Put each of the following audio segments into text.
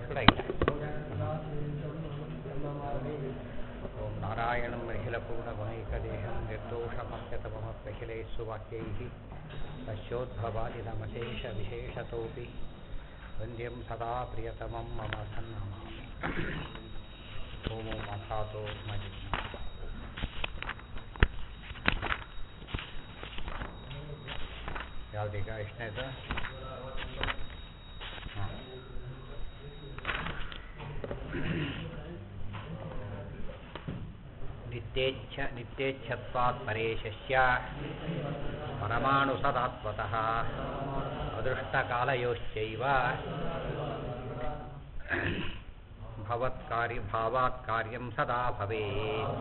ಕೂಡ ಇಲ್ಲ ಓಂ ನಾರಾಯಣಂ ಅಖಿಲಪೂರ್ಣಗುಣೈಕದೇಹಂ ನಿರ್ದೋಷಮಪ್ಯತಮಮಪ್ಯಖಿಲೈः ಸುವಾಕ್ಯೈः ಪಶ್ಯೋದ್ಭವಾದಿನಮಶೇಷ ವಿಶೇಷತೋಪಿ ವಂದ್ಯಂ ಸದಾ ಪ್ರಿಯತಮಂ ಮಮ ಸನ್ನಮಾಮಿ ಓಂ ಓಂ ಅಥಾತೋ ಮಜಿ ಯಾವುದೀಗ ಎಷ್ಟನೇದು ಹಾಂ ನಿತ್ಯೇಚ್ಛ ನಿತ್ಯೇಚ್ಛತ್ವಾತ್ ಪರೇಶಸ್ಯ ಪರಮಾಣು ಸದಾತ್ಮತಃ ಅದೃಷ್ಟಕಾಲಯೋಶ್ಚೈವ ಭವತ್ಕಾರಿ ಭಾವಾತ್ ಕಾರ್ಯಂ ಸದಾ ಭವೇತ್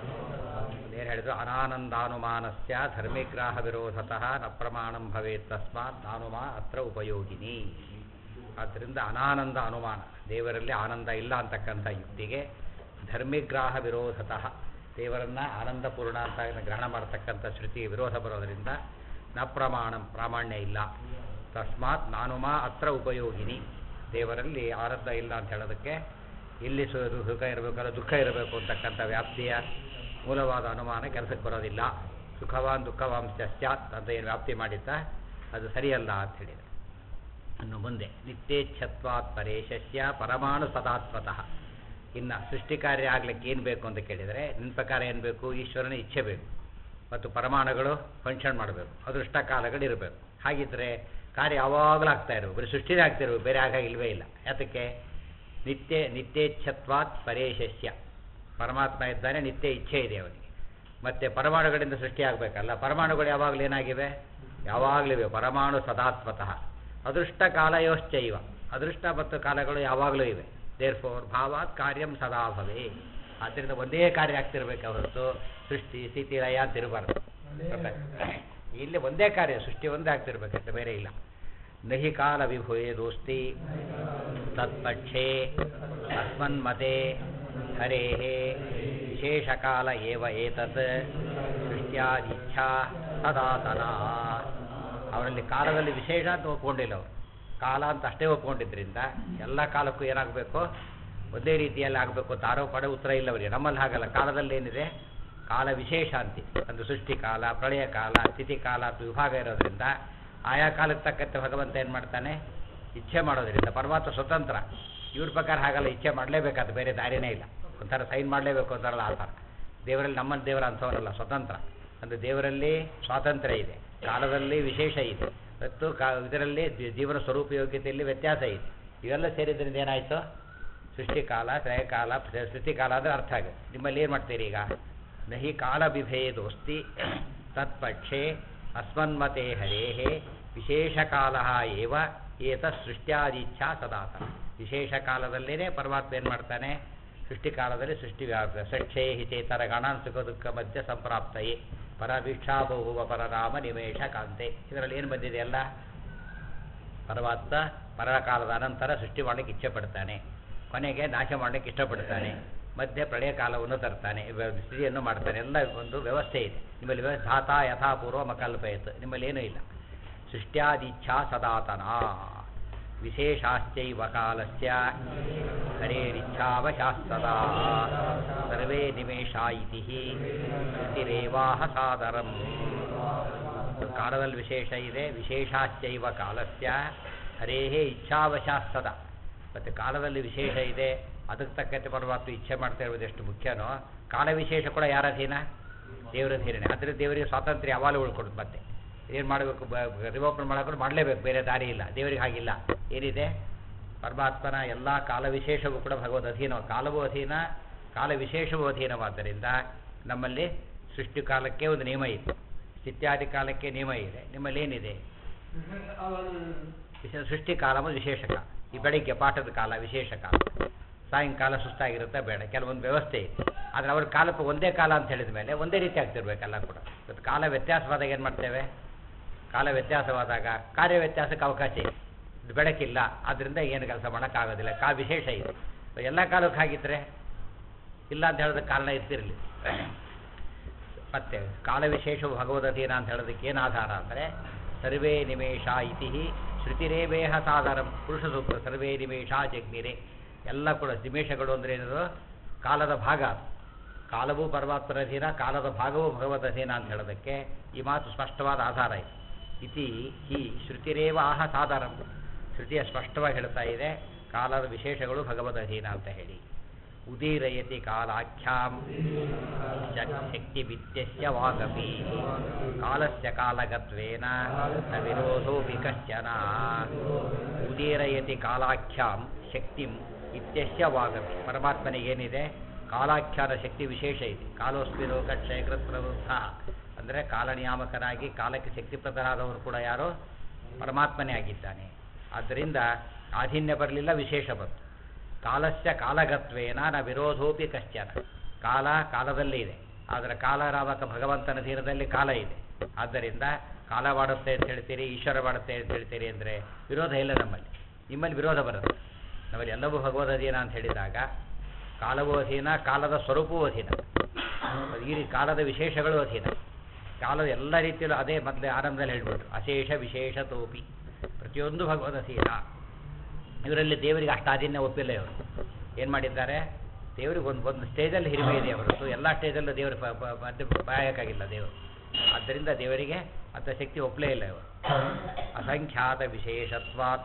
ಏನು ಹೇಳಿದ್ರು ಅನಾನಂದಾನುಮಾನಸ್ಯ ಧರ್ಮಿಗ್ರಾಹ ವಿರೋಧತಃ ನ ಪ್ರಮಾಣಂ ಭವೇತ್ ತಸ್ಮಾತ್ ನಾನುಮಾ ಅತ್ರ ಉಪಯೋಗಿನಿ ಆದ್ದರಿಂದ ಅನಾನಂದ ಅನುಮಾನ ದೇವರಲ್ಲಿ ಆನಂದ ಇಲ್ಲ ಅಂತಕ್ಕಂಥ ಯುಕ್ತಿಗೆ ಧರ್ಮಿಗ್ರಾಹ ವಿರೋಧತಃ ದೇವರನ್ನು ಆನಂದಪೂರ್ಣ ಅಂತ ಗ್ರಹಣ ಮಾಡತಕ್ಕಂಥ ಶ್ರುತಿಗೆ ವಿರೋಧ ಬರೋದರಿಂದ ನ ಪ್ರಮಾಣಂ ಪ್ರಾಮಾಣ್ಯ ಇಲ್ಲ ತಸ್ಮಾತ್ ನಾನುಮಾ ಅತ್ರ ಉಪಯೋಗಿನಿ ದೇವರಲ್ಲಿ ಆನಂದ ಇಲ್ಲ ಅಂತ ಹೇಳೋದಕ್ಕೆ ಇಲ್ಲಿ ಸು ಸುಖ ಇರಬೇಕಲ್ಲ ದುಃಖ ಇರಬೇಕು ಅಂತಕ್ಕಂಥ ವ್ಯಾಪ್ತಿಯ ಮೂಲವಾದ ಅನುಮಾನ ಕೆಲಸಕ್ಕೆ ಬರೋದಿಲ್ಲ ಸುಖವಾನ್ ದುಃಖವಾಂಶ ಸ್ಯಾತ್ ಅಂತ ಏನು ವ್ಯಾಪ್ತಿ ಮಾಡಿದ್ದ ಅದು ಸರಿಯಲ್ಲ ಅಂತ ಹೇಳಿದೆ ಇನ್ನು ಮುಂದೆ ನಿತ್ಯೇಚ್ಛತ್ವಾತ್ ಪರೇಶಸ್ಯ ಪರಮಾಣು ಸದಾತ್ಮತಃ ಇನ್ನು ಸೃಷ್ಟಿ ಕಾರ್ಯ ಆಗ್ಲಿಕ್ಕೆ ಏನು ಬೇಕು ಅಂತ ಕೇಳಿದರೆ ನಿನ್ನ ಪ್ರಕಾರ ಏನು ಬೇಕು ಈಶ್ವರನ ಇಚ್ಛೆ ಬೇಕು ಮತ್ತು ಪರಮಾಣುಗಳು ಫಂಕ್ಷನ್ ಮಾಡಬೇಕು ಅದೃಷ್ಟ ಕಾಲಗಳು ಇರಬೇಕು ಹಾಗಿದ್ರೆ ಕಾರ್ಯ ಯಾವಾಗಲೂ ಆಗ್ತಾ ಇರಬೇಕು ಬರೀ ಸೃಷ್ಟಿನೇ ಆಗ್ತಿರ್ಬೇಕು ಬೇರೆ ಆಗ ಇಲ್ಲವೇ ಇಲ್ಲ ಯಾತಕ್ಕೆ ನಿತ್ಯ ನಿತ್ಯೇಚ್ಛತ್ವಾತ್ ಪರೇಶಸ್ಯ ಪರಮಾತ್ಮ ಇದ್ದಾನೆ ನಿತ್ಯ ಇಚ್ಛೆ ಇದೆ ಅವನಿಗೆ ಮತ್ತು ಪರಮಾಣುಗಳಿಂದ ಸೃಷ್ಟಿಯಾಗಬೇಕಲ್ಲ ಪರಮಾಣುಗಳು ಯಾವಾಗಲೂ ಏನಾಗಿವೆ ಯಾವಾಗಲೂ ಪರಮಾಣು ಸದಾತ್ಮತಃ ಅದೃಷ್ಟ ಕಾಲಯೋಶ್ಚೈವ ಅದೃಷ್ಟ ಮತ್ತು ಕಾಲಗಳು ಯಾವಾಗಲೂ ಇವೆ ದೇರ್ ಫೋರ್ ಭಾವಾತ್ ಕಾರ್ಯಂ ಸದಾ ಭವೇ ಆದ್ದರಿಂದ ಒಂದೇ ಕಾರ್ಯ ಆಗ್ತಿರ್ಬೇಕು ಹೊರತು ಸೃಷ್ಟಿ ಸ್ಥಿತಿ ಲಯ ಅಂತ ಇರಬಾರ್ದು ಇಲ್ಲಿ ಒಂದೇ ಕಾರ್ಯ ಸೃಷ್ಟಿ ಒಂದೇ ಆಗ್ತಿರ್ಬೇಕಂತ ಬೇರೆ ಇಲ್ಲ ನಹಿ ಕಾಲ ವಿಭುಯೇ ದೋಸ್ತಿ ತತ್ಪಕ್ಷೇ ಅಸ್ಮನ್ಮತೆ ಹರೇ ವಿಶೇಷಕಾಲ ಏವ ಏತತ್ ಸೃಷ್ಟ್ಯಾದಿಚ್ಛಾ ಸದಾತನ ಅವರಲ್ಲಿ ಕಾಲದಲ್ಲಿ ವಿಶೇಷ ಅಂತ ಒಪ್ಕೊಂಡಿಲ್ಲ ಅವರು ಕಾಲ ಅಂತ ಅಷ್ಟೇ ಒಪ್ಕೊಂಡಿದ್ರಿಂದ ಎಲ್ಲ ಕಾಲಕ್ಕೂ ಏನಾಗಬೇಕು ಒಂದೇ ರೀತಿಯಲ್ಲಿ ಆಗಬೇಕು ಅಂತ ಆರೋಪ ಉತ್ತರ ಇಲ್ಲ ಅವರಿಗೆ ನಮ್ಮಲ್ಲಿ ಹಾಗಲ್ಲ ಕಾಲದಲ್ಲಿ ಏನಿದೆ ಕಾಲ ವಿಶೇಷ ಅಂತಿ ಒಂದು ಸೃಷ್ಟಿ ಕಾಲ ಪ್ರಳಯ ಕಾಲ ಸ್ಥಿತಿ ಕಾಲ ಅಂತ ವಿಭಾಗ ಇರೋದ್ರಿಂದ ಆಯಾ ಕಾಲಕ್ಕೆ ತಕ್ಕಂತೆ ಭಗವಂತ ಏನು ಮಾಡ್ತಾನೆ ಇಚ್ಛೆ ಮಾಡೋದ್ರಿಂದ ಪರಮಾತ್ಮ ಸ್ವತಂತ್ರ ಇವ್ರ ಪ್ರಕಾರ ಹಾಗಲ್ಲ ಇಚ್ಛೆ ಮಾಡಲೇಬೇಕಾದ ಬೇರೆ ದಾರಿನೇ ಇಲ್ಲ ಒಂಥರ ಸೈನ್ ಮಾಡಲೇಬೇಕು ಅಂತಾರಲ್ಲ ಆ ಥರ ದೇವರಲ್ಲಿ ನಮ್ಮನ್ನು ದೇವರ ಅಂಥವರಲ್ಲ ಸ್ವತಂತ್ರ ಅಂದರೆ ದೇವರಲ್ಲಿ ಸ್ವಾತಂತ್ರ್ಯ ಇದೆ ಕಾಲದಲ್ಲಿ ವಿಶೇಷ ಇದೆ ಮತ್ತು ಕಾ ಇದರಲ್ಲಿ ಜೀವನ ಸ್ವರೂಪ ಯೋಗ್ಯತೆಯಲ್ಲಿ ವ್ಯತ್ಯಾಸ ಇದೆ ಇವೆಲ್ಲ ಸೇರಿದ್ರಿಂದ ಏನಾಯಿತು ಸೃಷ್ಟಿಕಾಲ ತ್ರಯಕಾಲ ಸ್ಥಿತಿಕಾಲ ಅಂದರೆ ಅರ್ಥ ಆಗುತ್ತೆ ನಿಮ್ಮಲ್ಲಿ ಏನು ಮಾಡ್ತೀರಿ ಈಗ ನಹಿ ಕಾಲ ಬಿಭೇದೋಸ್ತಿ ತತ್ಪಕ್ಷೆ ಅಸ್ಮನ್ಮತೆ ಹರೇ ವಿಶೇಷ ಕಾಲ ಏವ ಏತ ಸೃಷ್ಟ್ಯಾದಿಚ್ಛಾ ಸದಾತನ ವಿಶೇಷ ಕಾಲದಲ್ಲೇ ಪರಮಾತ್ಮ ಏನು ಮಾಡ್ತಾನೆ ಸೃಷ್ಟಿ ಕಾಲದಲ್ಲಿ ಸೃಷ್ಟಿ ವ್ಯಾಪ ಸಕ್ಷೇ ಹಿತೇತರ ಗಣಾನ್ ಸುಖ ದುಃಖ ಮಧ್ಯ ಸಂಪ್ರಾಪ್ತಯೇ ಪರವೀಕ್ಷಾ ಬಹುವ ಪರರಾಮ ನಿಮೇಶ ಕಾಂತೆ ಇದರಲ್ಲಿ ಏನು ಬಂದಿದೆ ಅಲ್ಲ ಪರಮಾತ್ಮ ಪರಕಾಲದ ಅನಂತರ ಸೃಷ್ಟಿ ಮಾಡಲಿಕ್ಕೆ ಇಚ್ಛೆ ಪಡ್ತಾನೆ ಕೊನೆಗೆ ನಾಶ ಮಾಡಲಿಕ್ಕೆ ಇಷ್ಟಪಡ್ತಾನೆ ಮಧ್ಯೆ ಪ್ರಳಯ ಕಾಲವನ್ನು ತರ್ತಾನೆ ಸ್ಥಿತಿಯನ್ನು ಮಾಡ್ತಾನೆ ಎಲ್ಲ ಒಂದು ವ್ಯವಸ್ಥೆ ಇದೆ ನಿಮ್ಮಲ್ಲಿ ವ್ಯವಸ್ಥೆ ಧಾತ ಯಥಾಪೂರ್ವ ಮಕಲ್ಪಯತ್ ನಿಮ್ಮಲ್ಲಿ ಏನೂ ಇಲ್ಲ ಸೃಷ್ಟ್ಯಾದಿಚ್ಛಾ ಸದಾತನ ವಿಶೇಷಾಶ್ಚೈವ ಕಾಲಸ್ಯ ಹರೇರಿಚ್ಛಾವಶಾಸ್ತದಾ ಸರ್ವೇ ನಿಮೇಷ ಇತಿ ಶ್ರುತಿರೇವಾಹ ಸಾದರಂ ಕಾಲದಲ್ಲಿ ವಿಶೇಷ ಇದೆ ವಿಶೇಷಾಶ್ಚೈವ ಕಾಲಸ್ಯ ಹರೇಹೇ ಇಚ್ಛಾವಶಾಸ್ತದ ಮತ್ತು ಕಾಲದಲ್ಲಿ ವಿಶೇಷ ಇದೆ ಅದಕ್ಕೆ ತಕ್ಕಂತೆ ಪರಮಾತ್ಮ ಇಚ್ಛೆ ಮಾಡ್ತಾ ಇರೋದು ಎಷ್ಟು ಮುಖ್ಯನೋ ಕಾಲ ವಿಶೇಷ ಕೂಡ ಯಾರ ಅಧೀನ ದೇವರ ಅಧೀನನೇ ಆದರೆ ದೇವರಿಗೆ ಸ್ವಾತಂತ್ರ್ಯ ಯಾವಾಗಲೂ ಉಳ್ಕೊಡುತ್ತೆ ಮತ್ತೆ ಏನು ಮಾಡಬೇಕು ರಿವೋಪನ್ ಮಾಡೋಕೆ ಮಾಡಲೇಬೇಕು ಬೇರೆ ದಾರಿ ಇಲ್ಲ ದೇವರಿಗೆ ಹಾಗಿಲ್ಲ ಏನಿದೆ ಪರಮಾತ್ಮನ ಎಲ್ಲ ಕಾಲ ವಿಶೇಷವೂ ಕೂಡ ಭಗವದ್ ಅಧೀನ ಕಾಲವೂ ಅಧೀನ ಕಾಲ ವಿಶೇಷವೂ ಅಧೀನವಾದ್ದರಿಂದ ನಮ್ಮಲ್ಲಿ ಸೃಷ್ಟಿ ಕಾಲಕ್ಕೆ ಒಂದು ನಿಯಮ ಇದೆ ಸ್ಥಿತ್ಯಾದಿ ಕಾಲಕ್ಕೆ ನಿಯಮ ಇದೆ ನಿಮ್ಮಲ್ಲಿ ಏನಿದೆ ಸೃಷ್ಟಿ ಕಾಲ ವಿಶೇಷ ಕಾಲ ಈ ಬೆಳಿಗ್ಗೆ ಪಾಠದ ಕಾಲ ವಿಶೇಷ ಕಾಲ ಸಾಯಂಕಾಲ ಸುಸ್ತಾಗಿರುತ್ತೆ ಬೇಡ ಕೆಲವೊಂದು ವ್ಯವಸ್ಥೆ ಇದೆ ಆದರೆ ಅವ್ರ ಕಾಲಕ್ಕೆ ಒಂದೇ ಕಾಲ ಅಂತ ಹೇಳಿದ ಮೇಲೆ ಒಂದೇ ರೀತಿ ಆಗ್ತಿರ್ಬೇಕಲ್ಲ ಕೂಡ ಇವತ್ತು ಕಾಲ ವ್ಯತ್ಯಾಸವಾದಾಗ ಏನು ಮಾಡ್ತೇವೆ ಕಾಲ ವ್ಯತ್ಯಾಸವಾದಾಗ ಕಾರ್ಯ ವ್ಯತ್ಯಾಸಕ್ಕೆ ಅವಕಾಶ ಇದೆ ಇದು ಬೆಳಕಿಲ್ಲ ಆದ್ದರಿಂದ ಏನು ಕೆಲಸ ಮಾಡೋಕ್ಕಾಗೋದಿಲ್ಲ ಕಾ ವಿಶೇಷ ಇದೆ ಎಲ್ಲ ಕಾಲಕ್ಕೆ ಹಾಗಿದ್ರೆ ಇಲ್ಲ ಅಂತ ಹೇಳೋದಕ್ಕೆ ಕಾರಣ ಇರ್ತಿರಲಿ ಮತ್ತೆ ಕಾಲ ವಿಶೇಷವು ಭಗವದಧೀನ ಅಂತ ಹೇಳೋದಕ್ಕೆ ಏನು ಆಧಾರ ಅಂದರೆ ಸರ್ವೇ ನಿಮೇಷ ಇತಿ ಶ್ರುತಿರೇವೇಹ ಸಾಧಾರಂ ಪುರುಷ ಸೂಕ್ತ ಸರ್ವೇ ನಿಮೇಷ ಜಗ್ನಿರೆ ಎಲ್ಲ ಕೂಡ ನಿಮೇಷಗಳು ಅಂದರೆ ಏನದು ಕಾಲದ ಭಾಗ ಅದು. ಕಾಲವೂ ಪರಮಾತ್ಮರ ಅಧೀನ ಕಾಲದ ಭಾಗವೂ ಭಗವದ್ ಅಧೀನ ಅಂತ ಹೇಳೋದಕ್ಕೆ ಈ ಮಾತು ಸ್ಪಷ್ಟವಾದ ಆಧಾರ ಇದೆ ಇತಿ ಹಿ ಶ್ರುತಿರೇವ ಆಹ ಸಾಧಾರಂ ಶ್ರುತಿಯ ಸ್ಪಷ್ಟವಾಗಿ ಹೇಳ್ತಾ ಇದೆ ಕಾಲದ ವಿಶೇಷಗಳು ಭಗವದ್ ಅಧೀನ ಅಂತ ಹೇಳಿ ಉದೀರಯತಿ ಕಾಲಾಖ್ಯಾಂ ಶಕ್ತಿ ವಿದ್ಯಸ್ಯ ವಾಗಪಿ ಕಾಲಸ್ಯ ಕಾಲಗತ್ವೇನ ನ ವಿರೋಧೋಪಿ ಕಶ್ಚನ ಉದೀರಯತಿ ಕಾಲಾಖ್ಯಾಂ ಶಕ್ತಿಂ ಇತ್ಯಸ್ಯ ವಾಗಪಿ ಪರಮಾತ್ಮನಿಗೇನಿದೆ ಕಾಲಾಖ್ಯಾನ ಶಕ್ತಿ ವಿಶೇಷ ಇದೆ ಕಾಲೋಸ್ಮಿ ಲೋಕ ಕ್ಷಯಕೃತ್ ಪ್ರವೃದ್ಧ ಅಂದರೆ ಕಾಲನಿಯಾಮಕನಾಗಿ ಕಾಲಕ್ಕೆ ಶಕ್ತಿ ಪ್ರದರಾದವರು ಕೂಡ ಯಾರೋ ಪರಮಾತ್ಮನೇ ಆಗಿದ್ದಾನೆ ಆದ್ದರಿಂದ ಆಧೀನ್ಯ ಬರಲಿಲ್ಲ ವಿಶೇಷ ಬಂತು ಕಾಲಸ್ಯ ಕಾಲಗತ್ವೇನ ನ ವಿರೋಧೋಪಿ ಕಶ್ಚನ ಕಾಲ ಕಾಲದಲ್ಲೇ ಇದೆ ಆದರೆ ಕಾಲರಾಮಕ ಭಗವಂತನ ತೀರದಲ್ಲಿ ಕಾಲ ಇದೆ ಆದ್ದರಿಂದ ಕಾಲ ಮಾಡುತ್ತೆ ಅಂತ ಹೇಳ್ತೀರಿ ಈಶ್ವರ ಮಾಡುತ್ತೆ ಅಂತ ಹೇಳ್ತೀರಿ ಅಂದರೆ ವಿರೋಧ ಇಲ್ಲ ನಮ್ಮಲ್ಲಿ ನಿಮ್ಮಲ್ಲಿ ವಿರೋಧ ಬರುತ್ತೆ ನಮ್ಮಲ್ಲಿ ಎಲ್ಲವೂ ಭಗವದ್ ಅಧೀನ ಅಂತ ಹೇಳಿದಾಗ ಕಾಲವೂ ಅಧೀನ ಕಾಲದ ಸ್ವರೂಪವೂ ಅಧೀನ ಈ ರೀತಿ ಕಾಲದ ವಿಶೇಷಗಳು ಅಧೀನ ಕಾಲದ ಎಲ್ಲ ರೀತಿಯಲ್ಲೂ ಅದೇ ಮೊದಲೇ ಆರಂಭದಲ್ಲಿ ಹೇಳ್ಬಿಟ್ರು ಅಶೇಷ ವಿಶೇಷ ತೋಪಿ ಪ್ರತಿಯೊಂದು ಭಗವದ್ ಅಧೀನ ಇವರಲ್ಲಿ ದೇವರಿಗೆ ಅಷ್ಟು ಆಧೀನ್ಯ ಒಪ್ಪಿಲ್ಲ ಇವರು ಏನು ಮಾಡಿದ್ದಾರೆ ದೇವರಿಗೆ ಒಂದು ಒಂದು ಸ್ಟೇಜಲ್ಲಿ ಹಿರಿಮೆ ಇದೆ ಹೊರತು ಎಲ್ಲ ಸ್ಟೇಜಲ್ಲೂ ದೇವರು ಪ- ಪ- ಮಧ್ಯ ಪಾಯಕ್ಕಾಗಿಲ್ಲ ದೇವರು ಆದ್ದರಿಂದ ದೇವರಿಗೆ ಅಂಥ ಶಕ್ತಿ ಒಪ್ಪಲೇ ಇಲ್ಲ ಇವರು ಅಸಂಖ್ಯಾತ ವಿಶೇಷತ್ವಾತ್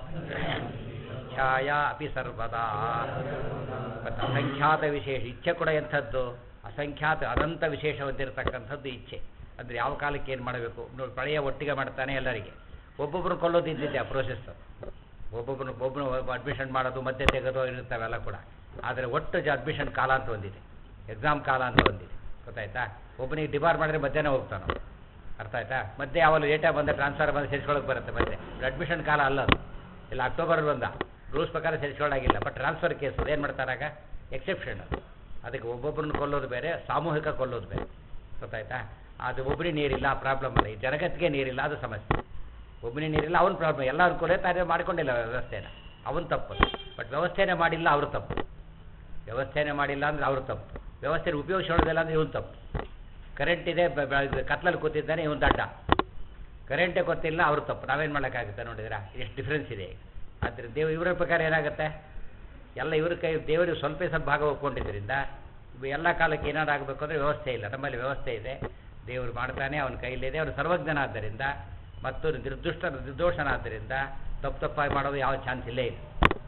ಛಾಯ ಅಪಿ ಸರ್ವದಾ ಮತ್ತು ಅಸಂಖ್ಯಾತ ವಿಶೇಷ ಇಚ್ಛೆ ಕೂಡ ಎಂಥದ್ದು ಅಸಂಖ್ಯಾತ ಅನಂತ ವಿಶೇಷ ಹೊಂದಿರತಕ್ಕಂಥದ್ದು ಇಚ್ಛೆ ಅಂದರೆ ಯಾವ ಕಾಲಕ್ಕೆ ಏನು ಮಾಡಬೇಕು ನೋಡಿ ಪ್ರಳಯ ಒಟ್ಟಿಗೆ ಮಾಡ್ತಾನೆ ಎಲ್ಲರಿಗೆ ಒಬ್ಬೊಬ್ಬರು ಕೊಲ್ಲೋದು ಇದ್ದಿದ್ದೆ ಆ ಪ್ರೋಸೆಸ್ ಒಬ್ಬೊಬ್ಬರು ಒಬ್ಬನು ಅಡ್ಮಿಷನ್ ಮಾಡೋದು ಮಧ್ಯೆ ತೆಗೆದು ಇರುತ್ತವೆಲ್ಲ ಕೂಡ ಆದರೆ ಒಟ್ಟು ಅಡ್ಮಿಷನ್ ಕಾಲ ಅಂತ ಒಂದಿದೆ ಎಕ್ಸಾಮ್ ಕಾಲ ಅಂತ ಒಂದಿದೆ ಗೊತ್ತಾಯ್ತಾ ಒಬ್ಬನಿಗೆ ಡಿಬಾರ್ ಮಾಡಿದ್ರೆ ಮಧ್ಯಾಹ್ನ ಹೋಗ್ತಾನೆ ಅವ್ನು. ಅರ್ಥ ಆಯ್ತಾ ಮಧ್ಯೆ ಯಾವಾಗ ಲೇಟಾಗಿ ಬಂದ ಟ್ರಾನ್ಸ್ಫರ್ ಬಂದು ಸೇರಿಸ್ಕೊಳಕ್ಕೆ ಬರುತ್ತೆ ಮತ್ತೆ ಅಡ್ಮಿಷನ್ ಕಾಲ ಅಲ್ಲ ಅದು ಇಲ್ಲ ಅಕ್ಟೋಬರ್ ಬಂದ ರೂಲ್ಸ್ ಪ್ರಕಾರ ಸೇರಿಸ್ಕೊಳ್ಳಾಗಿಲ್ಲ ಬಟ್ ಟ್ರಾನ್ಸ್ಫರ್ ಕೇಸ್ ಏನು ಮಾಡ್ತಾರಾಗ ಎಕ್ಸೆಪ್ಷನ್ ಅದು ಅದಕ್ಕೆ ಒಬ್ಬೊಬ್ಬರನ್ನ ಕೊಲ್ಲೋದು ಬೇರೆ ಸಾಮೂಹಿಕ ಕೊಲ್ಲೋದು ಬೇರೆ ಗೊತ್ತಾಯ್ತಾ ಅದು ಒಬ್ಬರಿಗೆ ನೀರಿಲ್ಲ ಪ್ರಾಬ್ಲಮ್ ಅಲ್ಲ ಈ ಜಗತ್ತಿಗೆ ನೀರಿಲ್ಲ ಅದು ಸಮಸ್ಯೆ ಒಬ್ಬನೇ ನೀರಿಲ್ಲ ಅವನ ಪ್ರಾಬ್ಲಮ್ ಎಲ್ಲ ಅನುಕೂಲ ತಾನೇ ಮಾಡಿಕೊಂಡಿಲ್ಲ ವ್ಯವಸ್ಥೆನ ಅವನ ತಪ್ಪು ಬಟ್ ವ್ಯವಸ್ಥೆನೇ ಮಾಡಿಲ್ಲ ಅವ್ರ ತಪ್ಪು ವ್ಯವಸ್ಥೆನೇ ಮಾಡಿಲ್ಲ ಅಂದ್ರೆ ಅವ್ರ ತಪ್ಪು ವ್ಯವಸ್ಥೆನ ಉಪಯೋಗಿಸೋದಿಲ್ಲ ಅಂದ್ರೆ ಇವನ್ ತಪ್ಪು ಕರೆಂಟ್ ಇದೆ ಬ- ಬ- ಕತ್ಲಲ್ಲಿ ಕೂತಿದ್ದಾನೆ ಇವನ್ ದಡ್ಡ ಕರೆಂಟೇ ಗೊತ್ತಿಲ್ಲ ಅವ್ರ ತಪ್ಪು ನಾವೇನು ಮಾಡೋಕ್ಕಾಗುತ್ತೆ ನೋಡಿದ್ರಾ ಎಷ್ಟು ಡಿಫ್ರೆನ್ಸ್ ಇದೆ ಆದರೆ ದೇವ ಇವರ ಪ್ರಕಾರ ಏನಾಗುತ್ತೆ ಎಲ್ಲ ಇವ್ರ ಕೈ ದೇವರಿಗೆ ಸ್ವಲ್ಪ ಸ್ವಲ್ಪ ಭಾಗ ಒಪ್ಕೊಂಡಿದ್ದರಿಂದ ಇವು ಎಲ್ಲ ಕಾಲಕ್ಕೆ ಏನಾದ್ರು ಆಗಬೇಕು ಅಂದರೆ ವ್ಯವಸ್ಥೆ ಇಲ್ಲ ನಮ್ಮಲ್ಲಿ ವ್ಯವಸ್ಥೆ ಇದೆ ದೇವರು ಮಾಡ್ತಾನೆ ಅವನ ಕೈಲಿದೆ ಅವನು ಸರ್ವಜ್ಞನಾದ್ದರಿಂದ ಮತ್ತು ನಿರ್ದುಷ್ಟ ನಿರ್ದೋಷನಾದ್ದರಿಂದ ತಪ್ಪು ತಪ್ಪಾಗಿ ಮಾಡೋದು ಯಾವ ಚಾನ್ಸ್ ಇಲ್ಲೇ ಇಲ್ಲ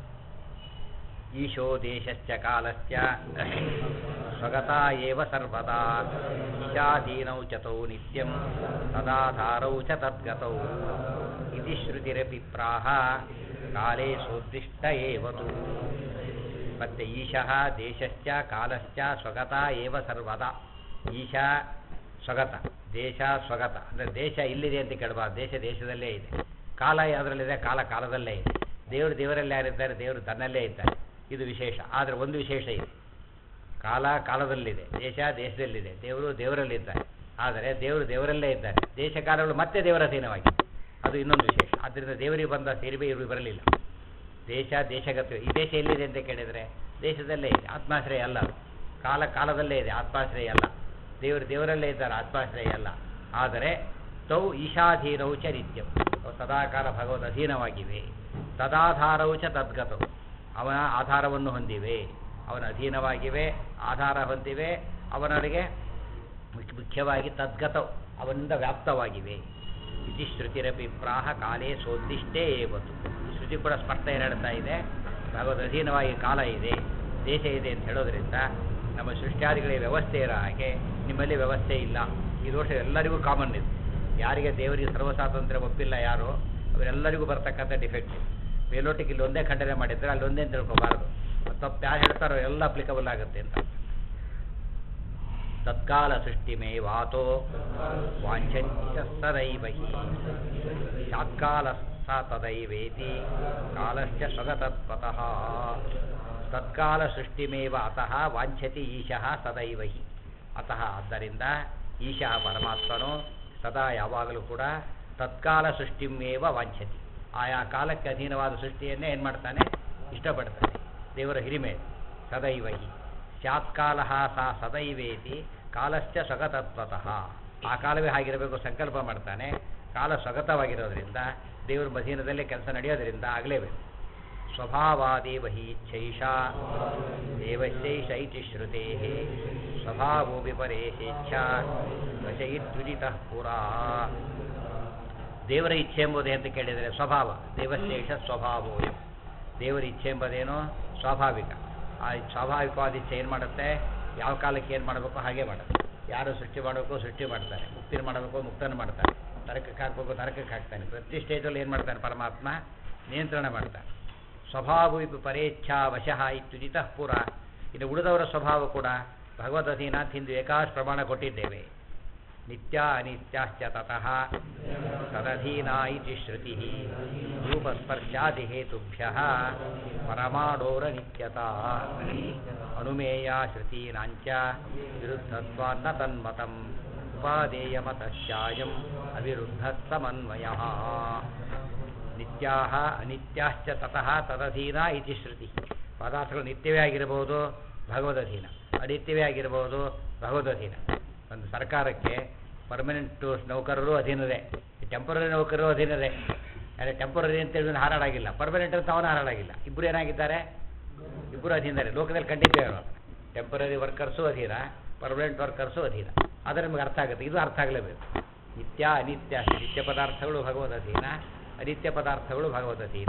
ಈಶೋ ದೇಶಶ್ಚ ಕಾಲಶ್ಚ ಸ್ವಗತಾ ಏವ ಸರ್ವದಾ ಈಶಾಧೀನೌ ಚತೌ ನಿತ್ಯಂ ತದಾಧಾರೌ ಚ ತದ್ಗತೌ ಇತಿ ಶ್ರುತಿರಪಿ ಪ್ರಾಹ ಕಾಲೇ ಸೋದ್ದಿಷ್ಟ ಏವತು ಮತ್ತೆ ಈಶಃ ದೇಶಶ್ಚ ಕಾಲಶ್ಚ ಸ್ವಗತ ಏವ ಸರ್ವದಾ ಈಶಾ ಸ್ವಗತ ದೇಶ ಸ್ವಗತ ಅಂದರೆ ದೇಶ ಇಲ್ಲಿದೆ ಅಂತ ಕೇಳಬಾರ್ದು ದೇಶ ದೇಶದಲ್ಲೇ ಇದೆ ಕಾಲ ಯಾವುದರಲ್ಲಿದೆ ಕಾಲ ಕಾಲದಲ್ಲೇ ಇದೆ ದೇವರು ದೇವರಲ್ಲಿ ಯಾರಿದ್ದಾರೆ ದೇವರು ತನ್ನಲ್ಲೇ ಇದ್ದಾರೆ ಇದು ವಿಶೇಷ ಆದರೆ ಒಂದು ವಿಶೇಷ ಇದೆ ಕಾಲ ಕಾಲದಲ್ಲಿದೆ ದೇಶ ದೇಶದಲ್ಲಿದೆ ದೇವರು ದೇವರಲ್ಲಿದ್ದಾರೆ ಆದರೆ ದೇವರು ದೇವರಲ್ಲೇ ಇದ್ದಾರೆ ದೇಶ ಕಾಲಗಳು ಮತ್ತೆ ದೇವರ ಅಧೀನವಾಗಿದೆ ಅದು ಇನ್ನೊಂದು ವಿಶೇಷ ಆದ್ದರಿಂದ ದೇವರಿಗೆ ಬಂದ ಸೇರಿವೆ ಇವರು ಬರಲಿಲ್ಲ ದೇಶ ದೇಶಗತ ಈ ದೇಶ ಎಲ್ಲಿದೆ ಅಂತ ಕೇಳಿದರೆ ದೇಶದಲ್ಲೇ ಇದೆ ಆತ್ಮಾಶ್ರಯ ಅಲ್ಲ ಅದು. ಕಾಲ ಕಾಲದಲ್ಲೇ ಇದೆ ಆತ್ಮಾಶ್ರಯ ಅಲ್ಲ ದೇವರು ದೇವರಲ್ಲೇ ಇದ್ದಾರೆ ಆತ್ಮಾಶ್ರಯ ಅಲ್ಲ ಆದರೆ ತೌ ಈಶಾಧೀನೌ ಚ ನಿತ್ಯಂ ಅವು ಸದಾಕಾಲ ಭಗವದ್ ಅಧೀನವಾಗಿವೆ ತದಾಧಾರವು ಚ ತದ್ಗತವು ಅವನ ಆಧಾರವನ್ನು ಹೊಂದಿವೆ ಅವನ ಅಧೀನವಾಗಿವೆ ಆಧಾರ ಹೊಂದಿವೆ ಅವನೊಳಗೆ ಮುಖ್ಯ- ಮುಖ್ಯವಾಗಿ ತದ್ಗತವು ಅವನಿಂದ ವ್ಯಾಪ್ತವಾಗಿವೆ ಇತಿ ಶ್ರುತಿರಪಿ ಪ್ರಾಹ ಕಾಲೇ ಸೋದ್ದಿಷ್ಟೇ ಏವತು ಈ ಶ್ರುತಿ ಕೂಡ ಸ್ಪಷ್ಟ ಏನು ಹೇಳ್ತಾ ಇದೆ ಭಗವದ್ ಅಧೀನವಾಗಿ ಕಾಲ ಇದೆ ದೇಶ ಇದೆ ಅಂತ ಹೇಳೋದ್ರಿಂದ ನಮ್ಮ ಸೃಷ್ಟ್ಯಾದಿಗಳಿಗೆ ವ್ಯವಸ್ಥೆ ಇರೋ ಹಾಗೆ ನಿಮ್ಮಲ್ಲಿ ವ್ಯವಸ್ಥೆ ಇಲ್ಲ ಈ ದೋಷ ಎಲ್ಲರಿಗೂ ಕಾಮನ್ ಇದೆ ಯಾರಿಗೆ ದೇವರಿಗೆ ಸರ್ವ ಸ್ವಾತಂತ್ರ್ಯ ಒಪ್ಪಿಲ್ಲ ಯಾರು ಅವರೆಲ್ಲರಿಗೂ ಬರ್ತಕ್ಕಂಥ ಡಿಫೆಕ್ಟ್ ಮೇಲೋಟಿಗೆ ಇಲ್ಲಿ ಒಂದೇ ಖಂಡನೆ ಮಾಡಿದ್ರೆ ಅಲ್ಲಿ ಒಂದೇ ಅಂತ ತಿಳ್ಕೊಬಾರದು ತಪ್ಪು ಯಾರು ಹೇಳ್ತಾರೋ ಎಲ್ಲ ಅಪ್ಲಿಕಬಲ್ ಆಗುತ್ತೆ ಅಂತ ತತ್ಕಾಲ ಸೃಷ್ಟಿಮೇ ವಾತೋ ವಾಂಛನ್ಯ ಸದೈವ ಹಿ ಶಾತ್ಕಾಲ ಸ ತದೈವೇತಿ ಕಾಲಶ್ಚ ಸ್ವಗತತ್ವತಃ ತತ್ಕಾಲ ಸೃಷ್ಟಿಮೇವ ಅತಃ ವಾಂಛತಿ ಈಶಃ ಸದೈವ ಹಿ ಅತಃ ಆದ್ದರಿಂದ ಈಶಃ ಪರಮಾತ್ಮನು ಸದಾ ಯಾವಾಗಲೂ ಕೂಡ ತತ್ಕಾಲ ಸೃಷ್ಟಿಮೇವ ವಾಂಛತಿ ಆಯಾ ಕಾಲಕ್ಕೆ ಅಧೀನವಾದ ಸೃಷ್ಟಿಯನ್ನೇ ಏನು ಮಾಡ್ತಾನೆ ಇಷ್ಟಪಡ್ತಾನೆ ದೇವರ ಹಿರಿಮೆ ಸದೈವ ಹಿ ಸ್ಯಾತ್ಕಾಲ ಸಾ ಸದೈವೇತಿ ಕಾಲಶ್ಚ ಸ್ವಗತತ್ವತಃ ಆ ಕಾಲವೇ ಹಾಗಿರಬೇಕು ಸಂಕಲ್ಪ ಮಾಡ್ತಾನೆ ಕಾಲ ಸ್ವಗತವಾಗಿರೋದ್ರಿಂದ ದೇವರ ಅಧೀನದಲ್ಲೇ ಕೆಲಸ ನಡೆಯೋದರಿಂದ ಆಗಲೇಬೇಕು ಸ್ವಭಾವಾದೇವ ಹಿ ಇಚ್ಛೈಷಾ ದೇವಶೈಷ ಇತಿ ಶ್ರುತೇ ಸ್ವಭಾವೋ ವಿಪರೇಶೇಚ್ಛಾ ವಶಯಿತ್ವಿದಿತಃ ಪುರಾ ದೇವರ ಇಚ್ಛೆ ಎಂಬುದೇ ಅಂತ ಕೇಳಿದರೆ ಸ್ವಭಾವ ದೇವಶೇಷ ಸ್ವಭಾವೋ ದೇವರ ಇಚ್ಛೆ ಎಂಬುದೇನು ಸ್ವಾಭಾವಿಕ ಆ ಸ್ವಾಭಾವಿಕವಾದ ಇಚ್ಛೆ ಏನು ಮಾಡುತ್ತೆ ಯಾವ ಕಾಲಕ್ಕೆ ಏನು ಮಾಡಬೇಕು ಹಾಗೆ ಮಾಡುತ್ತೆ ಯಾರು ಸೃಷ್ಟಿ ಮಾಡಬೇಕು ಸೃಷ್ಟಿ ಮಾಡ್ತಾನೆ ಮುಕ್ತಿನ ಮಾಡಬೇಕು ಮುಕ್ತನ ಮಾಡ್ತಾನೆ ನರಕಕ್ಕೆ ಹಾಕಬೇಕು ನರಕಕ್ಕೆ ಹಾಕ್ತಾನೆ ಪ್ರತಿ ಸ್ಟೇಜಲ್ಲಿ ಏನು ಮಾಡ್ತಾನೆ ಪರಮಾತ್ಮ ನಿಯಂತ್ರಣ ಮಾಡ್ತಾನೆ ಸ್ವಭಾವ ವಿಪ ಪರೇಚ್ಛಾ ವಶಃ ಇತ್ಯುದಿತಃ ಪುರ ಇನ್ನು ಉಳಿದವರ ಸ್ವಭಾವ ಕೂಡ ಭಗವದ್ ಅಧೀನಾಥ್ ಹಿಂದೆ ಏಕಾಶ ಪ್ರಮಾಣ ಕೊಟ್ಟಿದ್ದೇವೆ ನಿತ್ಯ ಅನಿತ್ಯಾಶ್ಚ ತತಃ ತದಧೀನಾ ಇತಿ ಶ್ರುತಿ ರೂಪಸ್ಪರ್ಶಾದಿ ಹೇತುಭ್ಯ ಪರಮಾಣೋರ ನಿತ್ಯತಾ ಅನುಮೇಯ ಶ್ರುತೀನಾಂಚ ವಿರುದ್ಧತ್ವಾನ್ನ ತನ್ಮತಂ ಉಪಾದೇಯಮತಶ್ಚಾಯಂ ಅವಿರುದ್ಧಸ್ತಮನ್ವಯ ನಿತ್ಯಾ ಅನಿತ್ಯಾಶ್ಚ ತತಃ ತದಧೀನ ಇತಿ ಶ್ರುತಿ ಪದಾರ್ಥಗಳು ನಿತ್ಯವೇ ಆಗಿರಬಹುದು ಭಗವದಧೀನ ಅನಿತ್ಯವೇ ಆಗಿರಬಹುದು ಭಗವದಧೀನ ಒಂದು ಸರ್ಕಾರಕ್ಕೆ ಪರ್ಮನೆಂಟ್ ನೌಕರರು ಅಧೀನದೇ ಟೆಂಪರರಿ ನೌಕರರು ಅಧೀನದೇ ಅಂದರೆ ಟೆಂಪರರಿ ಅಂತ ಹೇಳಿದ್ರೆ ಹಾರಾಡಾಗಿಲ್ಲ ಪರ್ಮನೆಂಟ್ ಅಂತ ಅವನು ಹಾರಾಡಾಗಿಲ್ಲ ಇಬ್ಬರು ಏನಾಗಿದ್ದಾರೆ ಇಬ್ಬರು ಅಧೀನರೇ ಲೋಕದಲ್ಲಿ ಖಂಡಿತ ಇರೋರು ಟೆಂಪರರಿ ವರ್ಕರ್ಸು ಅಧೀನ ಪರ್ಮನೆಂಟ್ ವರ್ಕರ್ಸು ಅಧೀನ ಆದರೆ ನಿಮಗೆ ಅರ್ಥ ಆಗುತ್ತೆ ಇದು ಅರ್ಥ ಆಗಲೇಬೇಕು ನಿತ್ಯ ಅನಿತ್ಯ ನಿತ್ಯ ಪದಾರ್ಥಗಳು ಭಗವದ್ ಅಧೀನ ಅನಿತ್ಯ ಪದಾರ್ಥಗಳು ಭಗವದ್ ಅಧೀನ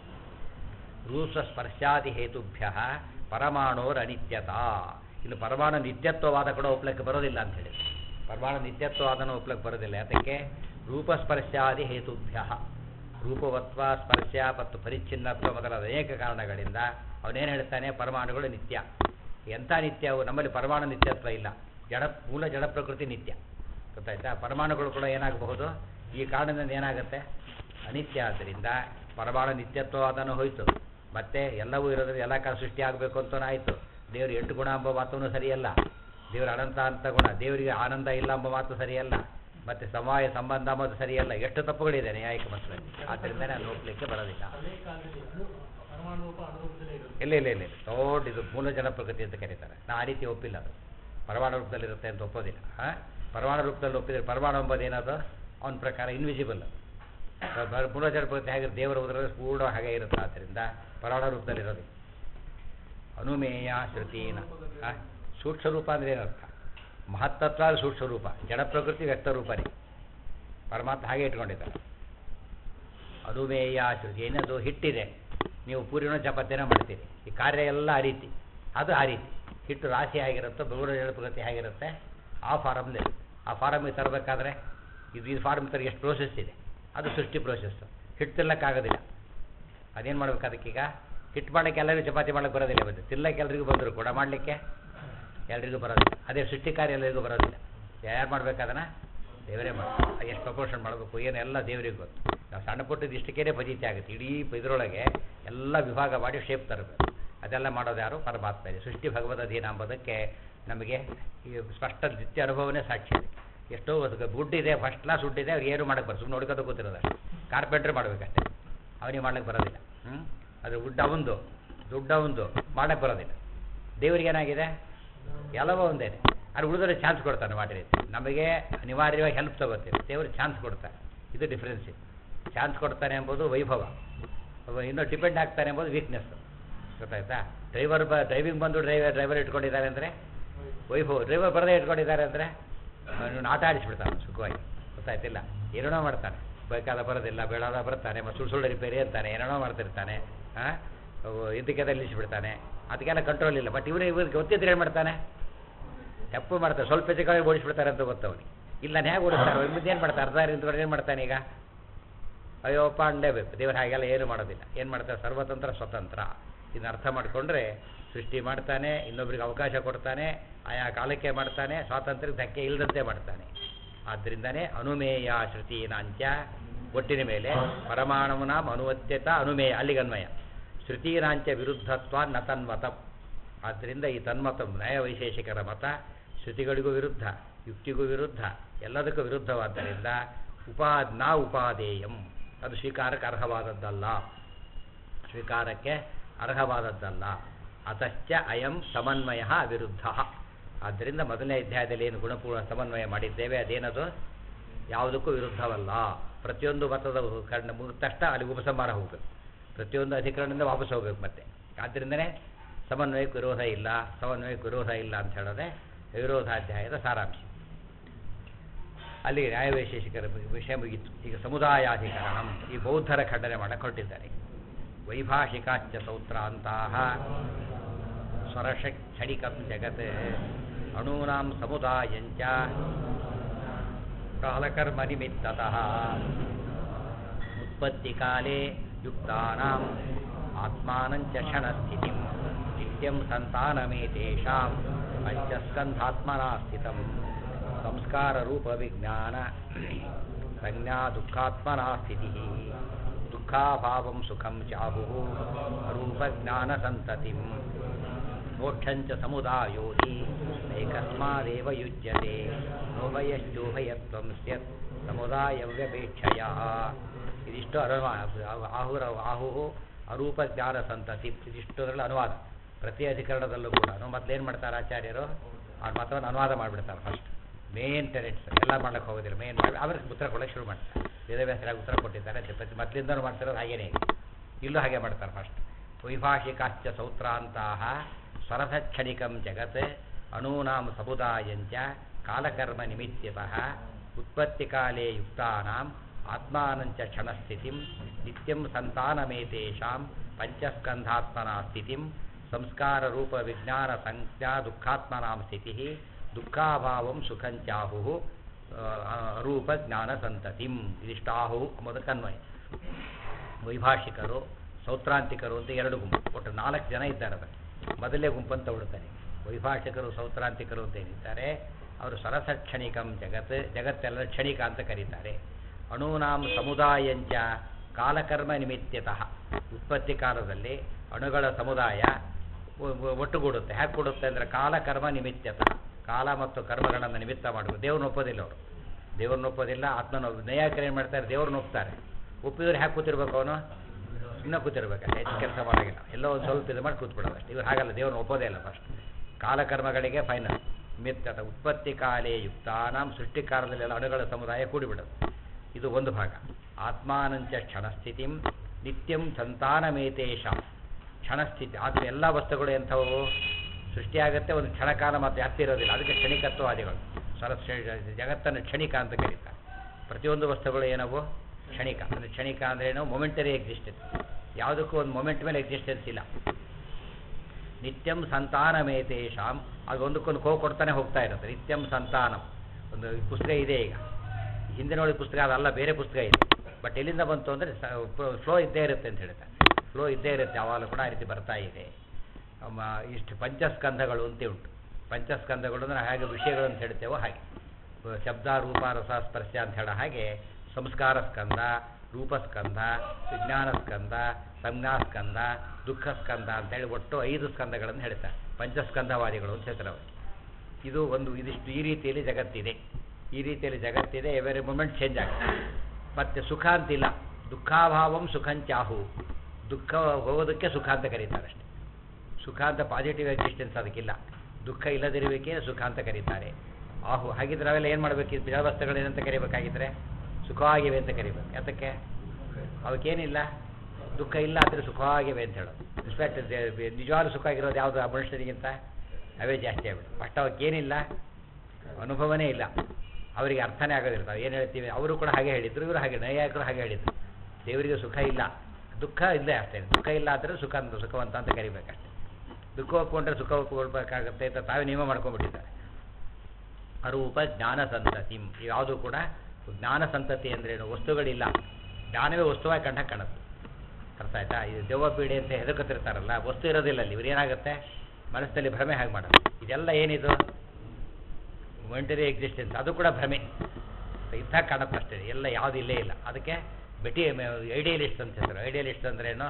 ರೂಪ ಸ್ಪರ್ಶಾದಿ ಹೇತುಭ್ಯ ಪರಮಾಣೋರ್ ಅನಿತ್ಯತಾ ಇನ್ನು ಪರಮಾಣು ನಿತ್ಯತ್ವವಾದ ಕೂಡ ಒಪ್ಲಕ್ಕೆ ಬರೋದಿಲ್ಲ ಅಂತ ಹೇಳಿ ಪರಮಾಣು ನಿತ್ಯತ್ವವಾದನೂ ಒಪ್ಲಕ್ಕೆ ಬರೋದಿಲ್ಲ ಯಾತಕ್ಕೆ ರೂಪಸ್ಪರ್ಶಾದಿ ಹೇತುಭ್ಯ ರೂಪವತ್ವ ಸ್ಪರ್ಶ ಮತ್ತು ಪರಿಚ್ಛಿನ್ನತ್ವ ಮೊದಲಾದ ಅನೇಕ ಕಾರಣಗಳಿಂದ ಅವನೇನು ಹೇಳ್ತಾನೆ ಪರಮಾಣುಗಳು ನಿತ್ಯ ಎಂಥ ನಿತ್ಯ ಅವು ನಮ್ಮಲ್ಲಿ ಪರಮಾಣು ನಿತ್ಯತ್ವ ಇಲ್ಲ ಜಡ ಮೂಲ ಜಡ ಪ್ರಕೃತಿ ನಿತ್ಯ ಗೊತ್ತಾಯ್ತಾ ಪರಮಾಣುಗಳು ಕೂಡ ಏನಾಗಬಹುದು ಈ ಕಾರಣದಿಂದ ಏನಾಗುತ್ತೆ ಅನಿತ್ಯ ಆದ್ದರಿಂದ ಪರಮಾಣು ನಿತ್ಯತ್ವವಾದನೂ ಹೋಯಿತು ಮತ್ತೆ ಎಲ್ಲವೂ ಇರೋದ್ರಿಂದ ಎಲ್ಲ ಕಾಲ ಸೃಷ್ಟಿ ಆಗಬೇಕು ಅಂತಲೂ ಆಯಿತು ದೇವರು ಎಂಟು ಗುಣ ಎಂಬ ಮಾತೂ ಸರಿಯಲ್ಲ ದೇವರ ಅನಂತ ಅಂತ ಗುಣ ದೇವರಿಗೆ ಆನಂದ ಇಲ್ಲ ಎಂಬ ಮಾತು ಸರಿಯಲ್ಲ ಮತ್ತು ಸಮವಾಯ ಸಂಬಂಧ ಎಂಬುದು ಸರಿಯಲ್ಲ ಎಷ್ಟು ತಪ್ಪುಗಳಿದೆ ನ್ಯಾಯಿಕ ಮಸಲಲ್ಲಿ ಆದ್ದರಿಂದನೇ ಅಲ್ಲಿ ಹೋಗ್ಲಿಕ್ಕೆ ಬರೋದಿಲ್ಲ ಇಲ್ಲ ಇಲ್ಲ ಇಲ್ಲ ಇಲ್ಲ ದೊಡ್ಡ ಇದು ಮೂಲ ಜನ ಪ್ರಗತಿ ಅಂತ ಕರೀತಾರೆ ನಾ ಆ ರೀತಿ ಒಪ್ಪಿಲ್ಲ ಅದು ಪರಮಾಣು ರೂಪದಲ್ಲಿರುತ್ತೆ ಅಂತ ಒಪ್ಪೋದಿಲ್ಲ ಹಾಂ ಪರಮಾಣು ರೂಪದಲ್ಲಿ ಒಪ್ಪಿದ್ರೆ ಪರಮಾಣು ಎಂಬುದು ಏನದು ಅವನ ಪ್ರಕಾರ ಇನ್ವಿಸಿಬಲ್ ಅದು ಮೂಲ ಜನ ಪ್ರಗತಿ ಹೇಗೆ ದೇವರ ಉದರ ಪೂರ್ಣ ಹಾಗೆ ಇರುತ್ತೆ ಆದ್ದರಿಂದ ಪರಮಾಣು ರೂಪದಲ್ಲಿರೋದು ಅನುಮೇಯ ಶ್ರುತೀನ ಆ, ಸೂಕ್ಷ್ಮ ರೂಪ ಅಂದರೆ ಏನರ್ಥ ಮಹತ್ತತ್ವ ಅದು ಸೂಕ್ಷ್ಮ ರೂಪ ಜಡ ಪ್ರಕೃತಿ ವ್ಯಕ್ತ ರೂಪನೇ ಪರಮಾತ್ಮ ಹಾಗೆ ಇಟ್ಕೊಂಡಿದ್ದಾರೆ ಅನುಮೇಯ ಶ್ರುತಿ ಏನದು ಹಿಟ್ಟಿದೆ ನೀವು ಪೂರಿನೋ ಚಪಾತಿನೋ ಮಾಡ್ತೀರಿ ಈ ಕಾರ್ಯ ಎಲ್ಲ ಆ ರೀತಿ ಅದು ಆ ರೀತಿ ಹಿಟ್ಟು ರಾಶಿ ಆಗಿರುತ್ತೋ ಬೆವರು ಜಡ ಪ್ರಕೃತಿ ಹೇಗಿರುತ್ತೆ ಆ ಫಾರಮ್ನೇ ಆ ಫಾರಮ್ಗೆ ತರಬೇಕಾದ್ರೆ ಇದು ಈ ಫಾರ್ಮ್ ತರ ಎಷ್ಟು ಪ್ರೋಸೆಸ್ ಇದೆ ಅದು ಸೃಷ್ಟಿ ಪ್ರೋಸೆಸ್ ಹಿಟ್ಟು ತಿನ್ನಕ್ಕಾಗೋದಿಲ್ಲ ಅದೇನು ಮಾಡ್ಬೇಕು ಅದಕ್ಕೀಗ ಹಿಟ್ಟು ಮಾಡಲಿಕ್ಕೆ ಎಲ್ಲರಿಗೂ ಚಪಾತಿ ಮಾಡಕ್ಕೆ ಬರೋದಿಲ್ಲ ಬಂದು ತಿನ್ನಕ್ಕೆ ಎಲ್ರಿಗೂ ಬಂದರು ಕೂಡ ಮಾಡಲಿಕ್ಕೆ ಎಲ್ರಿಗೂ ಬರೋದಿಲ್ಲ ಅದೇ ಸೃಷ್ಟಿ ಕಾರ್ಯ ಎಲ್ಲರಿಗೂ ಬರೋದಿಲ್ಲ ಯಾರು ಮಾಡ್ಬೇಕಾದನ್ನ ದೇವರೇ ಮಾಡಿ ಎಷ್ಟು ಪ್ರಪೋರ್ಷನ್ ಮಾಡಬೇಕು ಏನು ಎಲ್ಲ ದೇವರಿಗೆ ಗೊತ್ತು ನಾವು ಸಣ್ಣ ಪುಟ್ಟದ್ದು ಇಷ್ಟಕ್ಕೇ ಫಜೀತಿ ಆಗುತ್ತೆ ಇಡೀ ಇದರೊಳಗೆ ಎಲ್ಲ ವಿಭಾಗ ಮಾಡಿ ಶೇಪ್ ತರಬೇಕು ಅದೆಲ್ಲ ಮಾಡೋದು ಯಾರು ಪರಮಾತ್ಮ ಇದೆ ಸೃಷ್ಟಿ ಭಗವದ್ ಅಧೀನ ಎಂಬುದಕ್ಕೆ ನಮಗೆ ಈ ಸ್ಪಷ್ಟ ನಿತ್ಯ ಅನುಭವನೇ ಸಾಕ್ಷಿ ಇದೆ ಎಷ್ಟೋ ಒಂದು ದುಡ್ಡು ಇದೆ ಫಸ್ಟ್ ಕ್ಲಾಸ್ ದುಡ್ಡು ಇದೆ ಅವ್ರು ಏನು ಮಾಡಕ್ಕೆ ಬರೋದು ಸುಮ್ಮನೆ ನೋಡ್ಕೋದು ಗೊತ್ತಿರೋದು ಅಷ್ಟೇ ಕಾರ್ಪೆಂಟ್ರ್ ಮಾಡಬೇಕಷ್ಟೇ ಅವನಿಗೆ ಮಾಡ್ಲಿಕ್ಕೆ ಬರೋದಿಲ್ಲ ಹ್ಞೂ ಅದು ದುಡ್ಡು ಅವಂದು ದುಡ್ಡು ಅವಂದು ಮಾಡಕ್ಕೆ ಬರೋದಿಲ್ಲ ದೇವರಿಗೆ ಏನಾಗಿದೆ ಎಲ್ಲವೋ ಒಂದೇನೆ ಅದು ಉಳಿದ್ರೆ ಚಾನ್ಸ್ ಕೊಡ್ತಾನೆ ಮಾಡಿ ನಮಗೆ ಅನಿವಾರ್ಯವಾಗಿ ಹೆಲ್ಪ್ ತಗೋತೀವಿ ದೇವರು ಚಾನ್ಸ್ ಕೊಡ್ತಾನೆ ಇದು ಡಿಫ್ರೆನ್ಸ್ ಇದು ಚಾನ್ಸ್ ಕೊಡ್ತಾನೆ ಎಂಬುದು ವೈಭವ ಅವ ಇನ್ನೂ ಡಿಪೆಂಡ್ ಆಗ್ತಾನೆ ಎಂಬುದು ವೀಕ್ನೆಸ್ ಗೊತ್ತಾಯ್ತಾ ಡ್ರೈವರ್ ಬ ಡ್ರೈವಿಂಗ್ ಬಂದು ಡ್ರೈವರ್ ಡ್ರೈವರ್ ಇಟ್ಕೊಂಡಿದ್ದಾರೆ ಅಂದರೆ ವೈಭವ ಡ್ರೈವರ್ ಬರದೇ ಇಟ್ಕೊಂಡಿದ್ದಾರೆ ಅಂದರೆ ಇವನು ಆಟ ಆಡಿಸ್ಬಿಡ್ತಾನೆ ಸುಖವಾಗಿ ಗೊತ್ತಾಯ್ತಿಲ್ಲ ಏನೇನೋ ಮಾಡ್ತಾನೆ ಬೇಕಾದ ಬರೋದಿಲ್ಲ ಬೇಡಾದ ಬರ್ತಾನೆ ಮತ್ತು ಸುಳ್ಳು ಸುಳ್ಳು ರಿಪೇರಿ ಅಂತಾನೆ ಏನೇನೋ ಮಾಡ್ತಿರ್ತಾನೆ ಹಾಂ ಇದಕ್ಕೆದ ನಿಲ್ಲಿಸ್ಬಿಡ್ತಾನೆ ಅದಕ್ಕೆಲ್ಲ ಕಂಟ್ರೋಲ್ ಇಲ್ಲ ಬಟ್ ಇವನು ಇವ್ರಿಗೆ ಗೊತ್ತಿದ್ರೆ ಏನು ಮಾಡ್ತಾನೆ ತಪ್ಪು ಮಾಡ್ತಾರೆ ಸ್ವಲ್ಪ ಹೆಚ್ಚಿಗೆ ಓಡಿಸ್ಬಿಡ್ತಾರೆ ಅಂತ ಗೊತ್ತವನಿಗೆ ಇಲ್ಲ ನಾನು ಹೇಗೆ ಓಡಿಸ್ತಾರೆ ಮುಂದೆ ಏನು ಮಾಡ್ತಾರೆ ಅರ್ಧ ನಿಂತ್ಕೊಂಡು ಏನು ಮಾಡ್ತಾನೆ ಈಗ ಅಯ್ಯೋಪ್ಪ ಅನ್ಲೇಬೇಕು ದೇವರು ಹಾಗೆಲ್ಲ ಏನು ಮಾಡೋದಿಲ್ಲ ಏನು ಮಾಡ್ತಾರೆ ಸರ್ವತಂತ್ರ ಸ್ವತಂತ್ರ ಇದನ್ನ ಅರ್ಥ ಮಾಡಿಕೊಂಡ್ರೆ ಸೃಷ್ಟಿ ಮಾಡ್ತಾನೆ ಇನ್ನೊಬ್ರಿಗೆ ಅವಕಾಶ ಕೊಡ್ತಾನೆ ಆಯಾ ಕಾಲಕ್ಕೆ ಮಾಡ್ತಾನೆ ಸ್ವಾತಂತ್ರ್ಯಕ್ಕೆ ಧಕ್ಕೆ ಇಲ್ಲದಂತೆ ಮಾಡ್ತಾನೆ ಆದ್ದರಿಂದನೇ ಅನುಮೇಯ ಶ್ರುತೀನಾಂಚ ಒಟ್ಟಿನ ಮೇಲೆ ಪರಮಾಣುನ ಅನುವತ್ಯತ ಅನುಮೇಯ ಅಲ್ಲಿಗನ್ವಯ ಶ್ರುತೀನಾಂಚ ವಿರುದ್ಧತ್ವ ನ ತನ್ಮತಂ ಆದ್ದರಿಂದ ಈ ತನ್ಮತಂ ನ್ಯಾಯ ವೈಶೇಷಿಕರ ಮತ ಶ್ರುತಿಗಳಿಗೂ ವಿರುದ್ಧ ಯುಕ್ತಿಗೂ ವಿರುದ್ಧ ಎಲ್ಲದಕ್ಕೂ ವಿರುದ್ಧವಾದ್ದರಿಂದ ಉಪಾ ನಾ ಉಪಾದೇಯಂ ಅದು ಸ್ವೀಕಾರಕ್ಕೆ ಅರ್ಹವಾದದ್ದಲ್ಲ ಸ್ವೀಕಾರಕ್ಕೆ ಅರ್ಹವಾದದ್ದಲ್ಲ ಅತಶ್ಚ ಅಯಂ ಸಮನ್ವಯ ವಿರುದ್ಧ ಆದ್ದರಿಂದ ಮೊದಲನೇ ಅಧ್ಯಾಯದಲ್ಲಿ ಏನು ಗುಣಪೂರ್ಣ ಸಮನ್ವಯ ಮಾಡಿದ್ದೇವೆ ಅದೇನದು ಯಾವುದಕ್ಕೂ ವಿರುದ್ಧವಲ್ಲ ಪ್ರತಿಯೊಂದು ಮತದ ಕರ್ಣ ಮುಗಿದ ತಕ್ಷಣ ಅಲ್ಲಿ ಉಪಸಂಹಾರ ಹೋಗಬೇಕು ಪ್ರತಿಯೊಂದು ಅಧಿಕರಣದಿಂದ ವಾಪಸ್ ಹೋಗ್ಬೇಕು ಮತ್ತೆ ಆದ್ದರಿಂದನೇ ಸಮನ್ವಯಕ್ಕೆ ವಿರೋಧ ಇಲ್ಲ ಸಮನ್ವಯಕ್ಕೆ ವಿರೋಧ ಇಲ್ಲ ಅಂತ ಹೇಳೋದೇ ವಿರೋಧಾಧ್ಯಾಯದ ಸಾರಾಂಶ ಅಲ್ಲಿ ನ್ಯಾಯವೈಶೇಷಿಕರ ವಿಷಯ ಮುಗಿತು ಈಗ ಸಮುದಾಯಾಧಿಕರಣಂ ಈ ಬೌದ್ಧರ ಖಂಡನೆ ಮಾಡಕ್ಕೆ ಹೊರಟಿದ್ದಾರೆ ವೈಭಾಷಿಕಾಚ್ಯ ಸೌತ್ರಾಂತಹ ಸ್ವರಷಕ್ಷಣಿಕಂ ಜಗತ್ ಅಣೂನಾಂ ಸಮುದಾಯಂಚ ಕಾಲಕರ್ಮ ನಿಮಿತ್ತತಃ ಉತ್ಪತ್ತಿಕಾಲೇ ಯುಕ್ತಾನಾಂ ಆತ್ಮಾನಂಚ ಕ್ಷಣಸ್ಥಿತಿಂ ನಿತ್ಯಂ ಸಂತಾನಮೇತೇಷಾಂ ಪಂಚಸ್ಕಂಧಾತ್ಮನಾ ಸ್ಥಿತಂ ಸಂಸ್ಕಾರರೂಪವಿಜ್ಞಾನ ಸಂಜ್ಞಾ ದುಃಖಾತ್ಮನಾ ಸ್ಥಿತಿ ದುಃಖಾಭಾವಂ ಸುಖಂ ಚಾಹುಃ ರೂಪಜ್ಞಾನಸಂತತಿಂ ಮೋಕ್ಷಂಚ ಸಮುದಾಯೋಧಿ ಏಕಸ್ಮಾದೇವ ಯುಜ್ಯತೆ ನೋಭಯಶ್ಚೋಭಯತ್ವಂ ಸ್ಯತ್ ಸಮುದಾಯವ್ಯಪೇಕ್ಷಯ ಇದಿಷ್ಟು ಅನುವಾ ಆಹುರ ಆಹು ಅರೂಪ ಜ್ಞಾನ ಸಂತತಿ ಇದಿಷ್ಟುಗಳ ಅನುವಾದ ಪ್ರತಿ ಅಧಿಕರಣದಲ್ಲೂ ಕೂಡ ಮೊದಲೇನು ಮಾಡ್ತಾರೆ ಆಚಾರ್ಯರು ಅವ್ರ ಮತವನ್ನು ಅನುವಾದ ಮಾಡಿಬಿಡ್ತಾರೆ ಫಸ್ಟ್ ಮೇನ್ ಟೆನೆಂಟ್ಸ್ ಎಲ್ಲ ಮಾಡ್ಲಿಕ್ಕೆ ಹೋಗೋದಿಲ್ಲ ಮೇನ್ ಮಾಡಿ ಅವ್ರಿಗೆ ಉತ್ತರ ಕೊಡೋಕೆ ಶುರು ಮಾಡ್ತಾರೆ ವೇದವ್ಯಾಸರಾಗಿ ಉತ್ತರ ಕೊಟ್ಟಿದ್ದಾರೆ ಅದೇ ಪ್ರತಿ ಮೊದಲಿಂದನೂ ಮಾಡ್ತಿರೋದು ಹಾಗೇನೇ ಇದೆ ಇಲ್ಲೂ ಹಾಗೆ ಮಾಡ್ತಾರೆ ಫಸ್ಟ್ ವೈಭಾಷಿಕಾಶ್ಚ ಸೌತ್ರಾಂತಹ ಸ್ವರಸಕ್ಷಣಿಕಂ ಜಗತ್ ಅಣೂನಾಂ ಸಮುದಾಯಂಚ ಕಾಲಕರ್ಮ ನಿಮಿತ್ಯತಃ ಉತ್ಪತ್ತಿಕಾಲೇ ಯುಕ್ತಾನಾಂ ಆತ್ಮಾನಂಚ ಕ್ಷಣಸ್ಥಿತಿಂ ನಿತ್ಯಂ ಸಂತಾನಮೇತೇಷಾಂ ಪಂಚಸ್ಕಂಧಾತ್ಮನಾ ಸ್ಥಿತಿಂ ಸಂಸ್ಕಾರರೂಪ ವಿಜ್ಞಾನ ಸಂಜ್ಞಾ ದುಃಖಾತ್ಮನಾಂ ಸ್ಥಿತಿ ದುಃಖಾಭಾವಂ ಸುಖಂಚಾಹು ರೂಪ ಜ್ಞಾನ ಸಂತತಿಂ ಇದಿಷ್ಟಾಹು ಮೊದಕನ್ವಯ ವೈಭಾಷಿಕರು ಸೌತ್ರಾಂತಿಕರು ಅಂತ ಎರಡು ಗುಂಪು ಒಟ್ಟು ನಾಲ್ಕು ಜನ ಇದ್ದಾರೆ ಅದಕ್ಕೆ ಮೊದಲೇ ಗುಂಪಂತ ಹುಡುಕ್ತಾರೆ ವೈಭಾಷಿಕರು ಸೌತ್ರಾಂತಿಕರು ಅಂತ ಏನಿದ್ದಾರೆ ಅವರು ಸರಸ ಕ್ಷಣಿಕಂ ಜಗತ್ ಜಗತ್ತೆಲ್ಲ ಕ್ಷಣಿಕ ಅಂತ ಕರೀತಾರೆ ಅಣೂನಾಂ ಸಮುದಾಯಂಚ ಕಾಲಕರ್ಮ ನಿಮಿತ್ಯತಃ ಉತ್ಪತ್ತಿ ಕಾಲದಲ್ಲಿ ಅಣುಗಳ ಸಮುದಾಯ ಒ- ಒ- ಒಟ್ಟುಗೂಡುತ್ತೆ ಹೇಗೆ ಕೂಡುತ್ತೆ ಅಂದರೆ ಕಾಲಕರ್ಮ ನಿಮಿತ್ಯತಃ ಕಾಲ ಮತ್ತು ಕರ್ಮಗಳನ್ನು ನಿಮಿತ್ತ ಮಾಡಬೇಕು ದೇವ್ರನ್ನ ಒಪ್ಪೋದಿಲ್ಲ ಅವರು ದೇವ್ರನ್ನ ಒಪ್ಪೋದಿಲ್ಲ ಆತ್ಮನ ನೈಯಾಕರು ಏನು ಮಾಡ್ತಾರೆ ದೇವ್ರನ್ನ ಒಪ್ತಾರೆ ಒಪ್ಪಿದ್ರೆ ಹ್ಯಾಕೆ ಕೂತಿರ್ಬೇಕು ಅವನು ಇನ್ನೂ ಕೂತಿರ್ಬೇಕು ಹೆಚ್ಚು ಕೆಲಸ ಮಾಡೋಂಗಿಲ್ಲ ಎಲ್ಲೋ ಒಂದು ಸ್ವಲ್ಪ ಇದು ಮಾಡಿ ಕೂತ್ಬಿಡೋದು ಅಷ್ಟೇ ಇವ್ರು ಹಾಗಲ್ಲ ದೇವ್ರನ್ನ ಒಪ್ಪೋದೇ ಇಲ್ಲ ಫಸ್ಟ್ ಕಾಲಕರ್ಮಗಳಿಗೆ ಫೈನಲ್ ಮಿತ್ತದ ಉತ್ಪತ್ತಿ ಕಾಲೇ ಯುಕ್ತಾನಾಂ ಸೃಷ್ಟಿ ಕಾಲದಲ್ಲೆಲ್ಲ ಅಣುಗಳ ಸಮುದಾಯ ಕೂಡಿಬಿಡೋದು ಇದು ಒಂದು ಭಾಗ ಆತ್ಮಾನಂಚ ಕ್ಷಣಸ್ಥಿತಿಂ ನಿತ್ಯಂ ಸಂತಾನಮೇತೇಷಾಂ ಕ್ಷಣಸ್ಥಿತಿ ಆದರೆ ಎಲ್ಲ ವಸ್ತುಗಳು ಎಂಥವು ಸೃಷ್ಟಿಯಾಗುತ್ತೆ ಒಂದು ಕ್ಷಣಕಾಲ ಮತ್ತು ಜಾಸ್ತಿ ಇರೋದಿಲ್ಲ ಅದಕ್ಕೆ ಕ್ಷಣಿಕತ್ವವಾದಿಗಳು ಸರ ಜಗತ್ತನ್ನು ಕ್ಷಣಿಕ ಅಂತ ಕರೀತಾರೆ ಪ್ರತಿಯೊಂದು ವಸ್ತುಗಳು ಏನವು ಕ್ಷಣಿಕ ಅಂದರೆ ಕ್ಷಣಿಕ ಅಂದ್ರೆ ಏನು ಮೊಮೆಂಟರಿ ಎಕ್ಸಿಸ್ಟೆನ್ಸ್ ಯಾವುದಕ್ಕೂ ಒಂದು ಮೊಮೆಂಟ್ ಮೇಲೆ ಎಕ್ಸಿಸ್ಟೆನ್ಸ್ ಇಲ್ಲ ನಿತ್ಯಂ ಸಂತಾನಮೇತೇಷಾಂ ಅದು ಒಂದಕ್ಕೊಂದು ಕೋ ಕೊಡ್ತಾನೆ ಹೋಗ್ತಾ ಇರುತ್ತೆ ನಿತ್ಯಂ ಸಂತಾನಂ ಒಂದು ಪುಸ್ತಕ ಇದೆ ಈಗ ಹಿಂದೆ ನೋಡಿ ಪುಸ್ತಕ ಅದಲ್ಲ ಬೇರೆ ಪುಸ್ತಕ ಇದೆ ಬಟ್ ಎಲ್ಲಿಂದ ಬಂತು ಅಂದರೆ ಫ್ಲೋ ಇದ್ದೇ ಇರುತ್ತೆ ಅಂತ ಹೇಳ್ತಾರೆ ಫ್ಲೋ ಇದ್ದೇ ಇರುತ್ತೆ ಯಾವಾಗಲೂ ಕೂಡ ಆ ರೀತಿ ಬರ್ತಾ ಇದೆ ಅಮ್ಮ, ಇಷ್ಟು ಪಂಚಸ್ಕಂಧಗಳು ಅಂತ ಉಂಟು ಪಂಚಸ್ಕಂಧಗಳು ಅಂದರೆ ಹಾಗೆ ವಿಷಯಗಳು ಅಂತ ಹೇಳ್ತೇವೋ ಹಾಗೆ ಶಬ್ದ ರೂಪ ರಸ ಸ್ಪರ್ಶ ಅಂತ ಹೇಳೋ ಹಾಗೆ ಸಂಸ್ಕಾರ ಸ್ಕಂದ ರೂಪಸ್ಕಂಧ ವಿಜ್ಞಾನ ಸ್ಕಂದ ಸಂಜ್ಞಾಸ್ಕಂದ ದುಃಖ ಸ್ಕಂದ ಅಂತೇಳಿ ಒಟ್ಟು ಐದು ಸ್ಕಂದಗಳನ್ನು ಹೇಳ್ತಾರೆ ಪಂಚಸ್ಕಂಧವಾದಿಗಳು ಅಂತ ಹೇಳ್ತಾರೆ ಅವರು ಇದು ಒಂದು ಇದಿಷ್ಟು ಈ ರೀತಿಯಲ್ಲಿ ಜಗತ್ತಿದೆ ಈ ರೀತಿಯಲ್ಲಿ ಜಗತ್ತಿದೆ ಎವರಿ ಮೂಮೆಂಟ್ ಚೇಂಜ್ ಆಗುತ್ತೆ ಮತ್ತು ಸುಖ ಅಂತಿಲ್ಲ ದುಃಖಾಭಾವಂ ಸುಖಂಚಾಹು ದುಃಖ ಹೋಗೋದಕ್ಕೆ ಸುಖ ಅಂತ ಕರೀತಾರೆ ಅಷ್ಟೇ ಸುಖ ಅಂತ ಪಾಸಿಟಿವ್ ಎಕ್ಸಿಸ್ಟೆನ್ಸ್ ಅದಕ್ಕಿಲ್ಲ ದುಃಖ ಇಲ್ಲದಿರುವಿಕೆ ಸುಖ ಅಂತ ಕರೀತಾರೆ ಆಹು ಹಾಗಿದ್ರೆ ಅವೆಲ್ಲ ಏನು ಮಾಡಬೇಕು ವ್ಯವಸ್ಥೆಗಳೇನಂತ ಕರಿಬೇಕಾಗಿದ್ರೆ ಸುಖವಾಗಿವೆ ಅಂತ ಕರಿಬೇಕು ಯಾತಕ್ಕೆ ಅವಕ್ಕೇನಿಲ್ಲ ದುಃಖ ಇಲ್ಲ ಅಂದರೆ ಸುಖವಾಗಿವೆ ಅಂತ ಹೇಳೋದು ಇನ್ಫ್ಯಾಕ್ಟ್ ನಿಜವಾಗ್ಲೂ ಸುಖ ಆಗಿರೋದು ಯಾವುದು ಆ ಮನುಷ್ಯನಿಗಿಂತ ಅವೇ ಜಾಸ್ತಿ ಆಗ್ಬಿಟ್ಟು ಫಸ್ಟ್ ಅವಕ್ಕೇನಿಲ್ಲ ಅನುಭವನೇ ಇಲ್ಲ ಅವರಿಗೆ ಅರ್ಥನೇ ಆಗೋದಿಲ್ಲ ನಾವು ಏನು ಹೇಳ್ತೀವಿ ಅವರು ಕೂಡ ಹಾಗೆ ಹೇಳಿದ್ರು ಇವರು ಹಾಗೆ ನೈಯಾಯಿಕರು ಹಾಗೆ ಹೇಳಿದ್ರು ದೇವರಿಗೆ ಸುಖ ಇಲ್ಲ ದುಃಖ ಇಲ್ಲೇ ಅಷ್ಟೇ ದುಃಖ ಇಲ್ಲ ಅಂದರೆ ಸುಖ ಅಂತ ಸುಖವಂತ ಅಂತ ಕರಿಬೇಕಷ್ಟೇ ದುಃಖ ಒಪ್ಕೊಂಡ್ರೆ ಸುಖ ಒಪ್ಕೊಳ್ಬೇಕಾಗತ್ತೆ ಅಂತ ತಾವೇ ನಿಯಮ ಮಾಡ್ಕೊಂಡ್ಬಿಟ್ಟಿದ್ದಾರೆ ಅರೂಪ ಜ್ಞಾನ ಸಂತತಿ ಯಾವುದು ಕೂಡ ಜ್ಞಾನ ಸಂತತಿ ಅಂದ್ರೇನು ವಸ್ತುಗಳಿಲ್ಲ ಜ್ಞಾನವೇ ವಸ್ತುವಾಗಿ ಕಂಡ ಕಾಣುತ್ತೆ ಅರ್ಥ ಆಯ್ತಾ ಇದು ದೆವ್ವ ಪೀಡೆ ಅಂತ ಹೆದರ್ಕೊತಿರ್ತಾರಲ್ಲ ವಸ್ತು ಇರೋದಿಲ್ಲ ಅಲ್ಲಿ ಇವ್ರು ಏನಾಗುತ್ತೆ ಮನಸ್ಸಲ್ಲಿ ಭ್ರಮೆ ಹಾಗೆ ಮಾಡೋದು ಇದೆಲ್ಲ ಏನಿದು ಮೊಮೆಂಟರಿ ಎಕ್ಸಿಸ್ಟೆನ್ಸ್ ಅದು ಕೂಡ ಭ್ರಮೆ ಇಂಥ ಕಾಣುತ್ತೆ ಅಷ್ಟೇ ಎಲ್ಲ ಯಾವುದು ಇಲ್ಲೇ ಇಲ್ಲ ಅದಕ್ಕೆ ಬೆಟಿ ಐಡಿಯಲಿಸ್ಟ್ ಅಂತ ಹೆಸರು ಐಡಿಯಲಿಸ್ಟ್ ಅಂದ್ರೆ ಏನು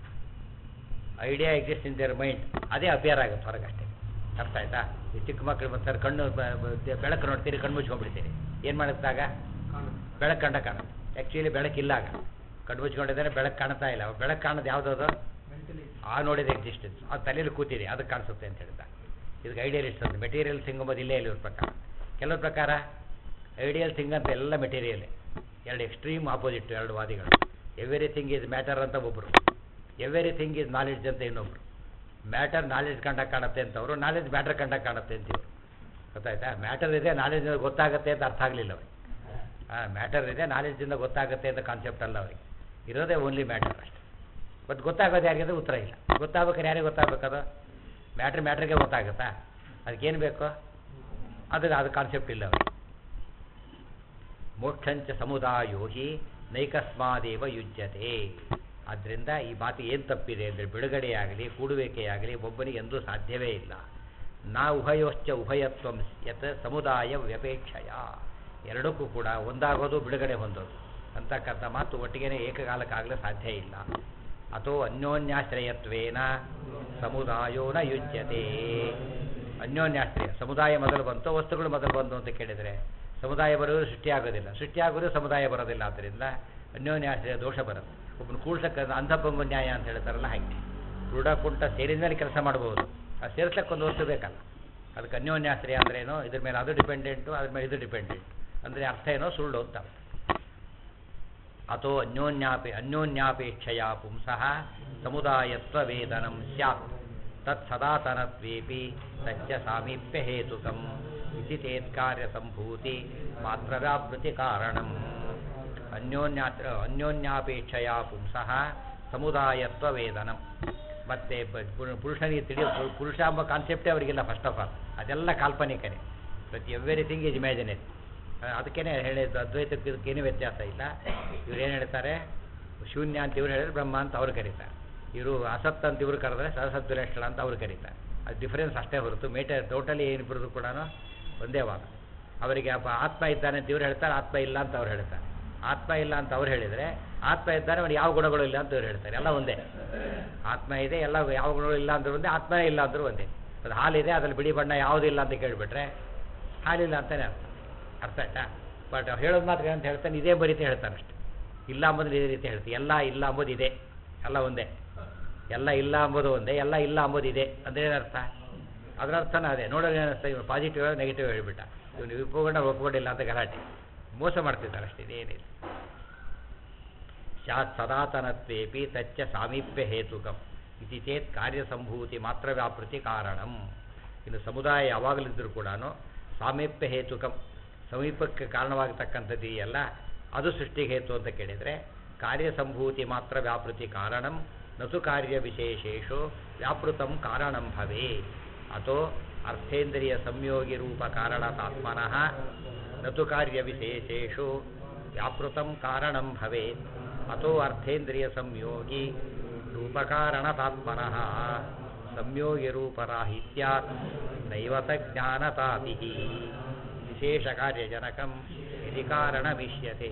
idea exist in their mind ಅದೇ ಅಪಿಯರ್ ಆಗುತ್ತೆ ಹೊರಗಷ್ಟೇ ಅರ್ಥ ಆಯ್ತಾ ಈ ಚಿಕ್ಕ ಮಕ್ಕಳು ಬರ್ತಾರೆ ಕಣ್ಣು ಬ- ಬ- ಬೆಳಕು ನೋಡ್ತೀರಿ ಕಣ್ಣು ಮುಚ್ಕೊಂಡ್ಬಿಡ್ತೀರಿ ಏನು ಮಾಡುತ್ತಾಗ ಬೆಳಕು ಕಂಡ ಕಾಣುತ್ತೆ ಆ್ಯಕ್ಚುಲಿ ಬೆಳಕಿಲ್ಲ ಆಗ ಕಣ್ಣು ಮುಚ್ಕೊಂಡಿದ್ದಾರೆ ಬೆಳಕು ಕಾಣ್ತಾ ಇಲ್ಲ ಬೆಳಕು ಕಾಣೋದು ಯಾವುದದು ಆ ನೋಡಿದ ಎಕ್ಸಿಸ್ಟೆನ್ಸ್ ಅದು ತಲೆಯಲ್ಲಿ ಕೂತಿದೆ ಅದಕ್ಕೆ ಕಾಣಿಸುತ್ತೆ ಅಂತ ಹೇಳ್ತಾ ಇದಕ್ಕೆ ಐಡಿಯಲಿಸ್ಟ್ ಅಂತ ಮೆಟೀರಿಯಲ್ ಥಿಂಗ್ ಅಂಬೋದು ಇಲ್ಲೇ ಇಲ್ಲ ಇವ್ರ ಪ್ರಕಾರ ಕೆಲವ್ರ ಪ್ರಕಾರ ಐಡಿಯಲ್ ಥಿಂಗ್ ಅಂತ ಎಲ್ಲ ಮೆಟೀರಿಯಲ್ ಎರಡು ಎಕ್ಸ್ಟ್ರೀಮ್ ಆಪೋಸಿಟ್ ಎರಡು ವಾದಿಗಳು ಎವ್ರಿಥಿಂಗ್ ಈಸ್ ಮ್ಯಾಟರ್ ಅಂತ ಒಬ್ಬರು ಎವ್ರಿಥಿಂಗ್ ಈಸ್ ನಾಲೆಡ್ಜ್ ಅಂತ ಇನ್ನೊಬ್ರು ಮ್ಯಾಟರ್ ನಾಲೆಡ್ಜ್ ಕಂಡಾಗ ಕಾಣುತ್ತೆ ಅಂತವರು ನಾಲೆಡ್ಜ್ ಮ್ಯಾಟರ್ ಕಂಡಾಗ ಕಾಣುತ್ತೆ ಅಂತೀವರು ಗೊತ್ತಾಯ್ತಾ ಮ್ಯಾಟರ್ ಇದೆ ನಾಲೆಡ್ಜ್ ಗೊತ್ತಾಗುತ್ತೆ ಅಂತ ಅರ್ಥ ಆಗಲಿಲ್ಲ ಅವ್ರಿಗೆ ಹಾಂ ಮ್ಯಾಟರ್ ಇದೆ ನಾಲೆಡ್ಜಿಂದ ಗೊತ್ತಾಗುತ್ತೆ ಅಂತ ಕಾನ್ಸೆಪ್ಟ್ ಅಲ್ಲ ಅವ್ರಿಗೆ ಇರೋದೇ ಓನ್ಲಿ ಮ್ಯಾಟರ್ ಅಷ್ಟೆ ಬಟ್ ಗೊತ್ತಾಗೋದು ಯಾರಿಗಿದೆ ಉತ್ತರ ಇಲ್ಲ ಗೊತ್ತಾಗ್ಬೇಕಾದ್ರೆ ಯಾರಿಗೆ ಗೊತ್ತಾಗಬೇಕದು ಮ್ಯಾಟ್ರ್ ಮ್ಯಾಟ್ರಿಗೆ ಗೊತ್ತಾಗುತ್ತಾ ಅದಕ್ಕೇನು ಬೇಕು ಅದಕ್ಕೆ ಅದು ಕಾನ್ಸೆಪ್ಟ್ ಇಲ್ಲ ಅವ್ರಿಗೆ ಮೋಕ್ಷಂಚ ಸಮುದಾಯೋ ಹಿ ನೈಕಸ್ಮಾದೇವ ಯುಜ್ಯತೆ ಆದ್ದರಿಂದ ಈ ಮಾತು ಏನು ತಪ್ಪಿದೆ ಅಂದರೆ ಬಿಡುಗಡೆಯಾಗಲಿ ಕೂಡುವಿಕೆಯಾಗಲಿ ಒಬ್ಬನಿಗೆ ಎಂದೂ ಸಾಧ್ಯವೇ ಇಲ್ಲ ನಾ ಉಭಯೋಶ್ಚ ಉಭಯತ್ವಂ ಯತ್ ಸಮುದಾಯ ವ್ಯಪೇಕ್ಷಯ ಎರಡಕ್ಕೂ ಕೂಡ ಒಂದಾಗೋದು ಬಿಡುಗಡೆ ಹೊಂದೋದು ಅಂತಕ್ಕಂಥ ಮಾತು ಒಟ್ಟಿಗೆ ಏಕಕಾಲಕ್ಕಾಗಲೇ ಸಾಧ್ಯ ಇಲ್ಲ ಅಥೋ ಅನ್ಯೋನ್ಯಾಶ್ರಯತ್ವೇನ ಸಮುದಾಯೋ ನ ಯುಜ್ಯತೆ ಅನ್ಯೋನ್ಯಾಶ್ರಯ ಸಮುದಾಯ ಮೊದಲು ಬಂತು ವಸ್ತುಗಳು ಮೊದಲು ಬಂತು ಅಂತ ಕೇಳಿದರೆ ಸಮುದಾಯ ಬರೋದು ಸೃಷ್ಟಿಯಾಗೋದಿಲ್ಲ ಸೃಷ್ಟಿಯಾಗೋದು ಸಮುದಾಯ ಬರೋದಿಲ್ಲ ಆದ್ದರಿಂದ ಅನ್ಯೋನ್ಯಾಶ್ರಯ ದೋಷ ಬರುತ್ತೆ ಒಬ್ಬನು ಕೂಡ್ಸಕ್ಕೆ ಅಂಧಪಂಗು ನ್ಯಾಯ ಅಂತ ಹೇಳ್ತಾರಲ್ಲ ಹಾಗೆ ಕ್ರೀಡ ಕುಂಟ ಸೇರಿದ ಮೇಲೆ ಕೆಲಸ ಮಾಡ್ಬೋದು ಆ ಸೇರ್ಸಕ್ಕೆ ಒಂದು ವಸ್ತು ಬೇಕಲ್ಲ ಅದಕ್ಕೆ ಅನ್ಯೋನ್ಯಾಶ್ರಯ ಅಂದ್ರೇನು ಇದ್ರ ಮೇಲೆ ಅದು ಡಿಪೆಂಡೆಂಟು ಅದ್ರ ಮೇಲೆ ಇದು ಡಿಪೆಂಡೆಂಟ್ ಅಂದರೆ ಅರ್ಥ ಏನೋ ಸುಳ್ಳು ಅಂತ ಅರ್ಥ ಅಥೋ ಅನ್ಯೋನ್ಯಾಪಿ ಅನ್ಯೋನ್ಯಾಪೇಕ್ಷೆಯ ಪುಂಸಃ ಸಮುದಾಯತ್ವ ವೇದನಂ ಸ್ಯಾತ್ ತತ್ ಸದಾತನತ್ವೇಪಿ ತಚ್ಚ ಸಾಮೀಪ್ಯ ಹೇತುಕಂ ಇತಿ ತೇತ್ಕಾರ್ಯ ಸಂಭೂತಿ ಮಾತ್ರ ವ್ಯಾಪೃತಿ ಕಾರಣಂ ಅನ್ಯೋನ್ಯಾತ್ರ ಅನ್ಯೋನ್ಯಾಪೇಕ್ಷೆಯ ಪುಂಸಃ ಸಮುದಾಯತ್ವ ವೇದನಂ ಮತ್ತೆ ಪುರುಷನಿಗೆ ತಿಳಿಯೋ ಪುರುಷ ಎಂಬ ಕಾನ್ಸೆಪ್ಟೇ ಅವರಿಗಿಲ್ಲ ಫಸ್ಟ್ ಆಫ್ ಆಲ್ ಅದೆಲ್ಲ ಕಾಲ್ಪನಿಕನೇ ಪ್ರತಿ ಎವ್ರಿಥಿಂಗ್ ಈಸ್ ಇಮ್ಯಾಜಿನೇಟ್ ಅದಕ್ಕೇನೆ ಹೇಳಿದ್ದು ಅದ್ವೈತಕ್ಕೆ ಇದಕ್ಕೇನು ವ್ಯತ್ಯಾಸ ಇಲ್ಲ ಇವ್ರು ಏನು ಹೇಳ್ತಾರೆ ಶೂನ್ಯ ಅಂತ ಇವ್ರು ಹೇಳಿದ್ರೆ ಬ್ರಹ್ಮ ಅಂತ ಅವ್ರು ಕರೀತಾರೆ ಇವರು ಅಸತ್ ಅಂತ ಇವ್ರು ಕರೆದ್ರೆ ಸರಸದ್ವಿರೇಷ್ಟಳ ಅಂತ ಅವ್ರು ಕರೀತಾರೆ ಅದು ಡಿಫರೆನ್ಸ್ ಅಷ್ಟೇ ಹೊರತು ಮೇಟ ಟೋಟಲಿ ಏನಿಬ್ಬರದು ಕೂಡ ಒಂದೇ ವಾದ ಅವರಿಗೆ ಅಪ್ಪ ಆತ್ಮ ಇದ್ದಾನೆ ಅಂತ ಇವ್ರು ಹೇಳ್ತಾರೆ ಆತ್ಮ ಇಲ್ಲ ಅಂತ ಅವ್ರು ಹೇಳ್ತಾರೆ ಆತ್ಮ ಇಲ್ಲ ಅಂತ ಅವ್ರು ಹೇಳಿದರೆ ಆತ್ಮ ಇದ್ದಾನೆ ಅವನು ಯಾವ ಗುಣಗಳು ಇಲ್ಲ ಅಂತ ಇವ್ರು ಹೇಳ್ತಾರೆ ಎಲ್ಲ ಒಂದೇ ಆತ್ಮ ಇದೆ ಎಲ್ಲ ಯಾವ ಗುಣಗಳು ಇಲ್ಲ ಅಂದ್ರೂ ಒಂದೇ ಆತ್ಮನೇ ಇಲ್ಲ ಅಂದ್ರೂ ಒಂದೇ ಅದು ಹಾಲಿದೆ ಅದ್ರಲ್ಲಿ ಬಿಳಿ ಬಣ್ಣ ಯಾವುದಿಲ್ಲ ಅಂತ ಕೇಳಿಬಿಟ್ರೆ ಹಾಲಿಲ್ಲ ಅಂತಲೇ ಅರ್ಥ ಅರ್ಥ ಆಯ್ತಾ ಬಟ್ ಹೇಳೋದು ಮಾತ್ರ ಅಂತ ಹೇಳ್ತಾನೆ ಇದೇ ಬರೀತಿ ಹೇಳ್ತಾನೆ ಅಷ್ಟೆ ಇಲ್ಲ ಅಂಬೋದ್ರೆ ಇದೇ ರೀತಿ ಹೇಳ್ತೀವಿ ಎಲ್ಲ ಇಲ್ಲ ಅಂಬೋದು ಇದೆ ಎಲ್ಲ ಒಂದೇ ಎಲ್ಲ ಇಲ್ಲ ಅಂಬೋದು ಒಂದೇ ಎಲ್ಲ ಇಲ್ಲ ಅಂಬೋದು ಇದೆ ಅಂದ್ರೆ ಏನರ್ಥ ಅದರ ಅರ್ಥನ ಅದೇ ನೋಡೋದು ಏನಿಸ್ತಾ ಇವನು ಪಾಸಿಟಿವ್ ನೆಗೆಟಿವ್ ಹೇಳಿಬಿಟ್ಟ ಇವನು ಒಪ್ಕೊಂಡ ಒಪ್ಕೊಂಡಿಲ್ಲ ಅಂತ ಗಲಾಟೆ ಮೋಸ ಮಾಡ್ತಿದ್ದಾರೆ ಅಷ್ಟೇ ಇದೇನಿಲ್ಲ ಸ್ಯಾತ್ ಸದಾತನತ್ವೇಪಿ ತಚ್ಚ ಸಾಮೀಪ್ಯ ಹೇತುಕಂ ಇತಿ ಚೇತ್ ಕಾರ್ಯಸಂಭೂತಿ ಮಾತ್ರ ವ್ಯಾಪೃತಿ ಕಾರಣಂ ಇನ್ನು ಸಮುದಾಯ ಯಾವಾಗಲಿದ್ದರೂ ಕೂಡ ಸಾಮೀಪ್ಯ ಹೇತುಕಂ ಸಮೀಪಕ್ಕೆ ಕಾರಣವಾಗತಕ್ಕಂಥದ್ದು ಎಲ್ಲ ಅದು ಸೃಷ್ಟಿಗೆ ಹೇತು ಅಂತ ಕೇಳಿದರೆ ಕಾರ್ಯಸಂಭೂತಿ ಮಾತ್ರ ವ್ಯಾಪೃತಿ ಕಾರಣಂ ನಸು ಕಾರ್ಯ ವಿಶೇಷೇಶು ವ್ಯಾಪೃತಂ ಕಾರಣಂ ಭವೇ ಅಥೋ ಅರ್ಥೇಂದ್ರಿಯ ಸಂಯೋಗಿ ರೂಪ ಕಾರಣತಾತ್ಮನಃ ನತು ಕಾರ್ಯ ವಿಶೇಷೇಶು ವ್ಯಾಪೃತಂ ಕಾರಣಂ ಭವೇತ್ ಅಥೋ ಅರ್ಥೇಂದ್ರಿಯ ಸಂಯೋಗಿ ರೂಪಕಾರಣತಾತ್ಮನಃ ಸಂಯೋಗಿ ರೂಪರಾಹಿತ್ಯಾತ್ ದೈವತ ಜ್ಞಾನತಾತಿ ವಿಶೇಷ ಕಾರ್ಯಜನಕಂ ಯದಿ ಕಾರಣಮಿಷ್ಯತೆ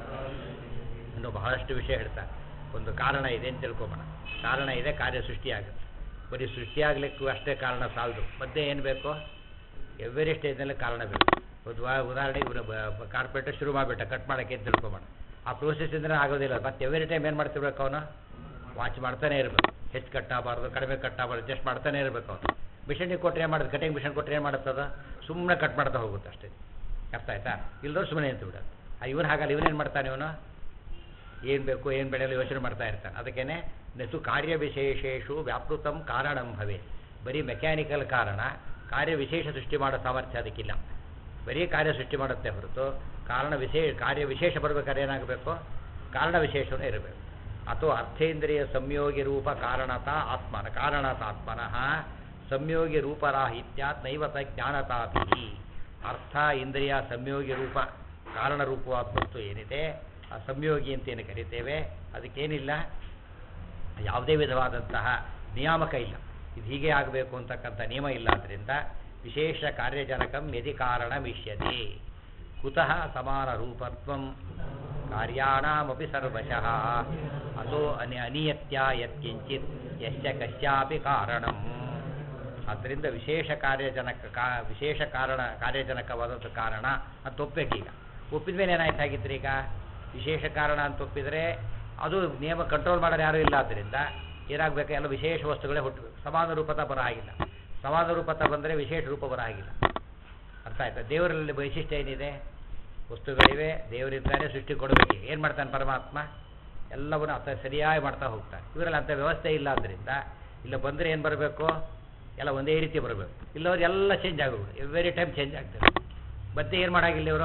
ಇನ್ನು ಬಹಳಷ್ಟು ವಿಷಯ ಹೇಳ್ತಾರೆ ಒಂದು ಕಾರಣ ಇದೆ ಅಂತ ತಿಳ್ಕೊಬೋಣ ಕಾರಣ ಇದೆ ಕಾರ್ಯ ಸೃಷ್ಟಿಯಾಗುತ್ತೆ ಬರೀ ಸೃಷ್ಟಿಯಾಗಲಿಕ್ಕೂ ಅಷ್ಟೇ ಕಾರಣ ಸಾಲದು ಮತ್ತೆ ಏನು ಬೇಕು ಎವ್ರಿ ಸ್ಟೇಜ್ನಲ್ಲಿ ಕಾರಣ ಬೇಕು ಒಂದು ವಾ- ಉದಾಹರಣೆಗೆ ಇವನು ಕಾರ್ಪೆಟ್ ಶುರು ಮಾಡಿಬಿಟ್ಟ ಕಟ್ ಮಾಡೋಕ್ಕೆ ಅಂತ ತಿಳ್ಕೊಬೋಣ ಆ ಪ್ರೋಸೆಸ್ ಇದ್ರೆ ಆಗೋದಿಲ್ಲ ಮತ್ತೆ ಎವ್ರಿ ಟೈಮ್ ಏನು ಮಾಡ್ತಿರ್ಬೇಕು ಅವನು ವಾಚ್ ಮಾಡ್ತಾನೆ ಇರಬೇಕು ಹೆಚ್ಚು ಕಟ್ಟಾಗಬಾರ್ದು ಕಡಿಮೆ ಕಟ್ಟಾಗಬಾರ್ದು ಜಸ್ಟ್ ಮಾಡ್ತಾನೆ ಇರಬೇಕು ಅವನು ಮಿಷನಿಗೆ ಕೊಟ್ಟರೆ ಏನು ಮಾಡೋದು ಕಟಿಂಗ್ ಮಿಷನ್ ಕೊಟ್ಟರೆ ಏನು ಮಾಡುತ್ತದ ಸುಮ್ಮನೆ ಕಟ್ ಮಾಡ್ತಾ ಹೋಗುತ್ತೆ ಅಷ್ಟೇ ಅರ್ಥ ಆಯ್ತಾ ಇಲ್ದವ್ರು ಸುಮ್ಮನೆ ನಿಂತು ಬಿಡೋದು ಇವನು ಹಾಗಲ್ಲ ಇವನೇನು ಮಾಡ್ತಾನೆ ಇವನು ಏನು ಬೇಕು ಏನು ಬೆಳೆಯಲು ಯೋಚನೆ ಮಾಡ್ತಾ ಇರ್ತಾನೆ ಅದಕ್ಕೇನೆ ನೆತು ಕಾರ್ಯ ವಿಶೇಷೇಷು ವ್ಯಾಪೃತಂ ಕಾರಣಂ ಭವೆ ಬರೀ ಮೆಕ್ಯಾನಿಕಲ್ ಕಾರಣ ಕಾರ್ಯ ವಿಶೇಷ ಸೃಷ್ಟಿ ಮಾಡೋ ಸಾಮರ್ಥ್ಯ ಅದಕ್ಕಿಲ್ಲ ಬರೀ ಕಾರ್ಯ ಸೃಷ್ಟಿ ಮಾಡುತ್ತೆ ಹೊರತು ಕಾರಣ ವಿಶೇಷ ಕಾರ್ಯ ವಿಶೇಷ ಬರಬೇಕಾದ್ರೆ ಏನಾಗಬೇಕು ಕಾರಣ ವಿಶೇಷವೇ ಇರಬೇಕು ಅಥವಾ ಅರ್ಥೇಂದ್ರಿಯ ಸಂಯೋಗಿ ರೂಪ ಕಾರಣತ ಆತ್ಮನ ಕಾರಣತಾತ್ಮನಃ ಸಂಯೋಗಿ ರೂಪರಾಹಿತ್ಯಾತ್ ನೈವತ ಜ್ಞಾನತಾಪಿ ಅರ್ಥ ಇಂದ್ರಿಯ ಸಂಯೋಗಿ ರೂಪ ಕಾರಣ ರೂಪವಾದ ವಸ್ತು ಏನಿದೆ ಆ ಸಂಯೋಗಿ ಅಂತ ಏನು ಕರಿತೇವೆ ಅದಕ್ಕೇನಿಲ್ಲ ಯಾವುದೇ ವಿಧವಾದಂತಹ ನಿಯಾಮಕ ಇಲ್ಲ ಇದು ಹೀಗೆ ಆಗಬೇಕು ಅಂತಕ್ಕಂಥ ನಿಯಮ ಇಲ್ಲ ಆದ್ದರಿಂದ ವಿಶೇಷ ಕಾರ್ಯಜನಕಂ ಯದಿ ಕಾರಣ ಮಿಷ್ಯತೆ ಕುತಃ ಸಮಾನ ರೂಪತ್ವಂ ಕಾರ್ಯಾಣಮಪಿ ಸರ್ವಶಃ ಅಥೋ ಅನಿ ಅನಿಯತ್ಯ ಯತ್ಕಿಂಚಿತ್ ಯಶ್ಚ ಕಶ್ಯಾಪಿ ಕಾರಣಂ ಆದ್ದರಿಂದ ವಿಶೇಷ ಕಾರ್ಯಜನಕ ಕಾ ವಿಶೇಷ ಕಾರಣ ಕಾರ್ಯಜನಕವಾದದ್ದು ಕಾರಣ ಅಂತ ಒಪ್ಪಬೇಕೀಗ ಒಪ್ಪಿದ ಮೇಲೆ ಏನಾಯ್ತು ಹಾಗಿದ್ರೆ ಈಗ ವಿಶೇಷ ಕಾರಣ ಅಂತ ಒಪ್ಪಿದರೆ ಅದು ನಿಯಮ ಕಂಟ್ರೋಲ್ ಮಾಡೋರು ಯಾರೂ ಇಲ್ಲ ಆದ್ದರಿಂದ ಏನಾಗಬೇಕು ಎಲ್ಲ ವಿಶೇಷ ವಸ್ತುಗಳೇ ಹುಟ್ಟಬೇಕು ಸಮಾನ ರೂಪತ ಬರ ಆಗಿಲ್ಲ ಸಮಾನ ರೂಪತ ಬಂದರೆ ವಿಶೇಷ ರೂಪ ಬರ ಆಗಿಲ್ಲ ಅರ್ಥ ಆಯ್ತಾ ದೇವರಲ್ಲಿ ವೈಶಿಷ್ಟ್ಯ ಏನಿದೆ ವಸ್ತುಗಳಿವೆ ದೇವರಿದ್ದಾರೆ ಸೃಷ್ಟಿ ಕೊಡಬೇಕು ಏನು ಮಾಡ್ತಾನೆ ಪರಮಾತ್ಮ ಎಲ್ಲವನ್ನು ಅತ್ತ ಸರಿಯಾಗಿ ಮಾಡ್ತಾ ಹೋಗ್ತಾನೆ ಇವರಲ್ಲಿ ಅಂಥ ವ್ಯವಸ್ಥೆ ಇಲ್ಲ ಆದ್ದರಿಂದ ಇಲ್ಲ ಬಂದರೆ ಏನು ಬರಬೇಕು ಎಲ್ಲ ಒಂದೇ ರೀತಿ ಬರಬೇಕು ಇಲ್ಲವ್ರು ಎಲ್ಲ ಚೇಂಜ್ ಆಗೋದು ಎವ್ರಿ ಟೈಮ್ ಚೇಂಜ್ ಆಗ್ತದೆ ಮತ್ತೆ ಏನು ಮಾಡಾಗಿಲ್ಲ ಇವರು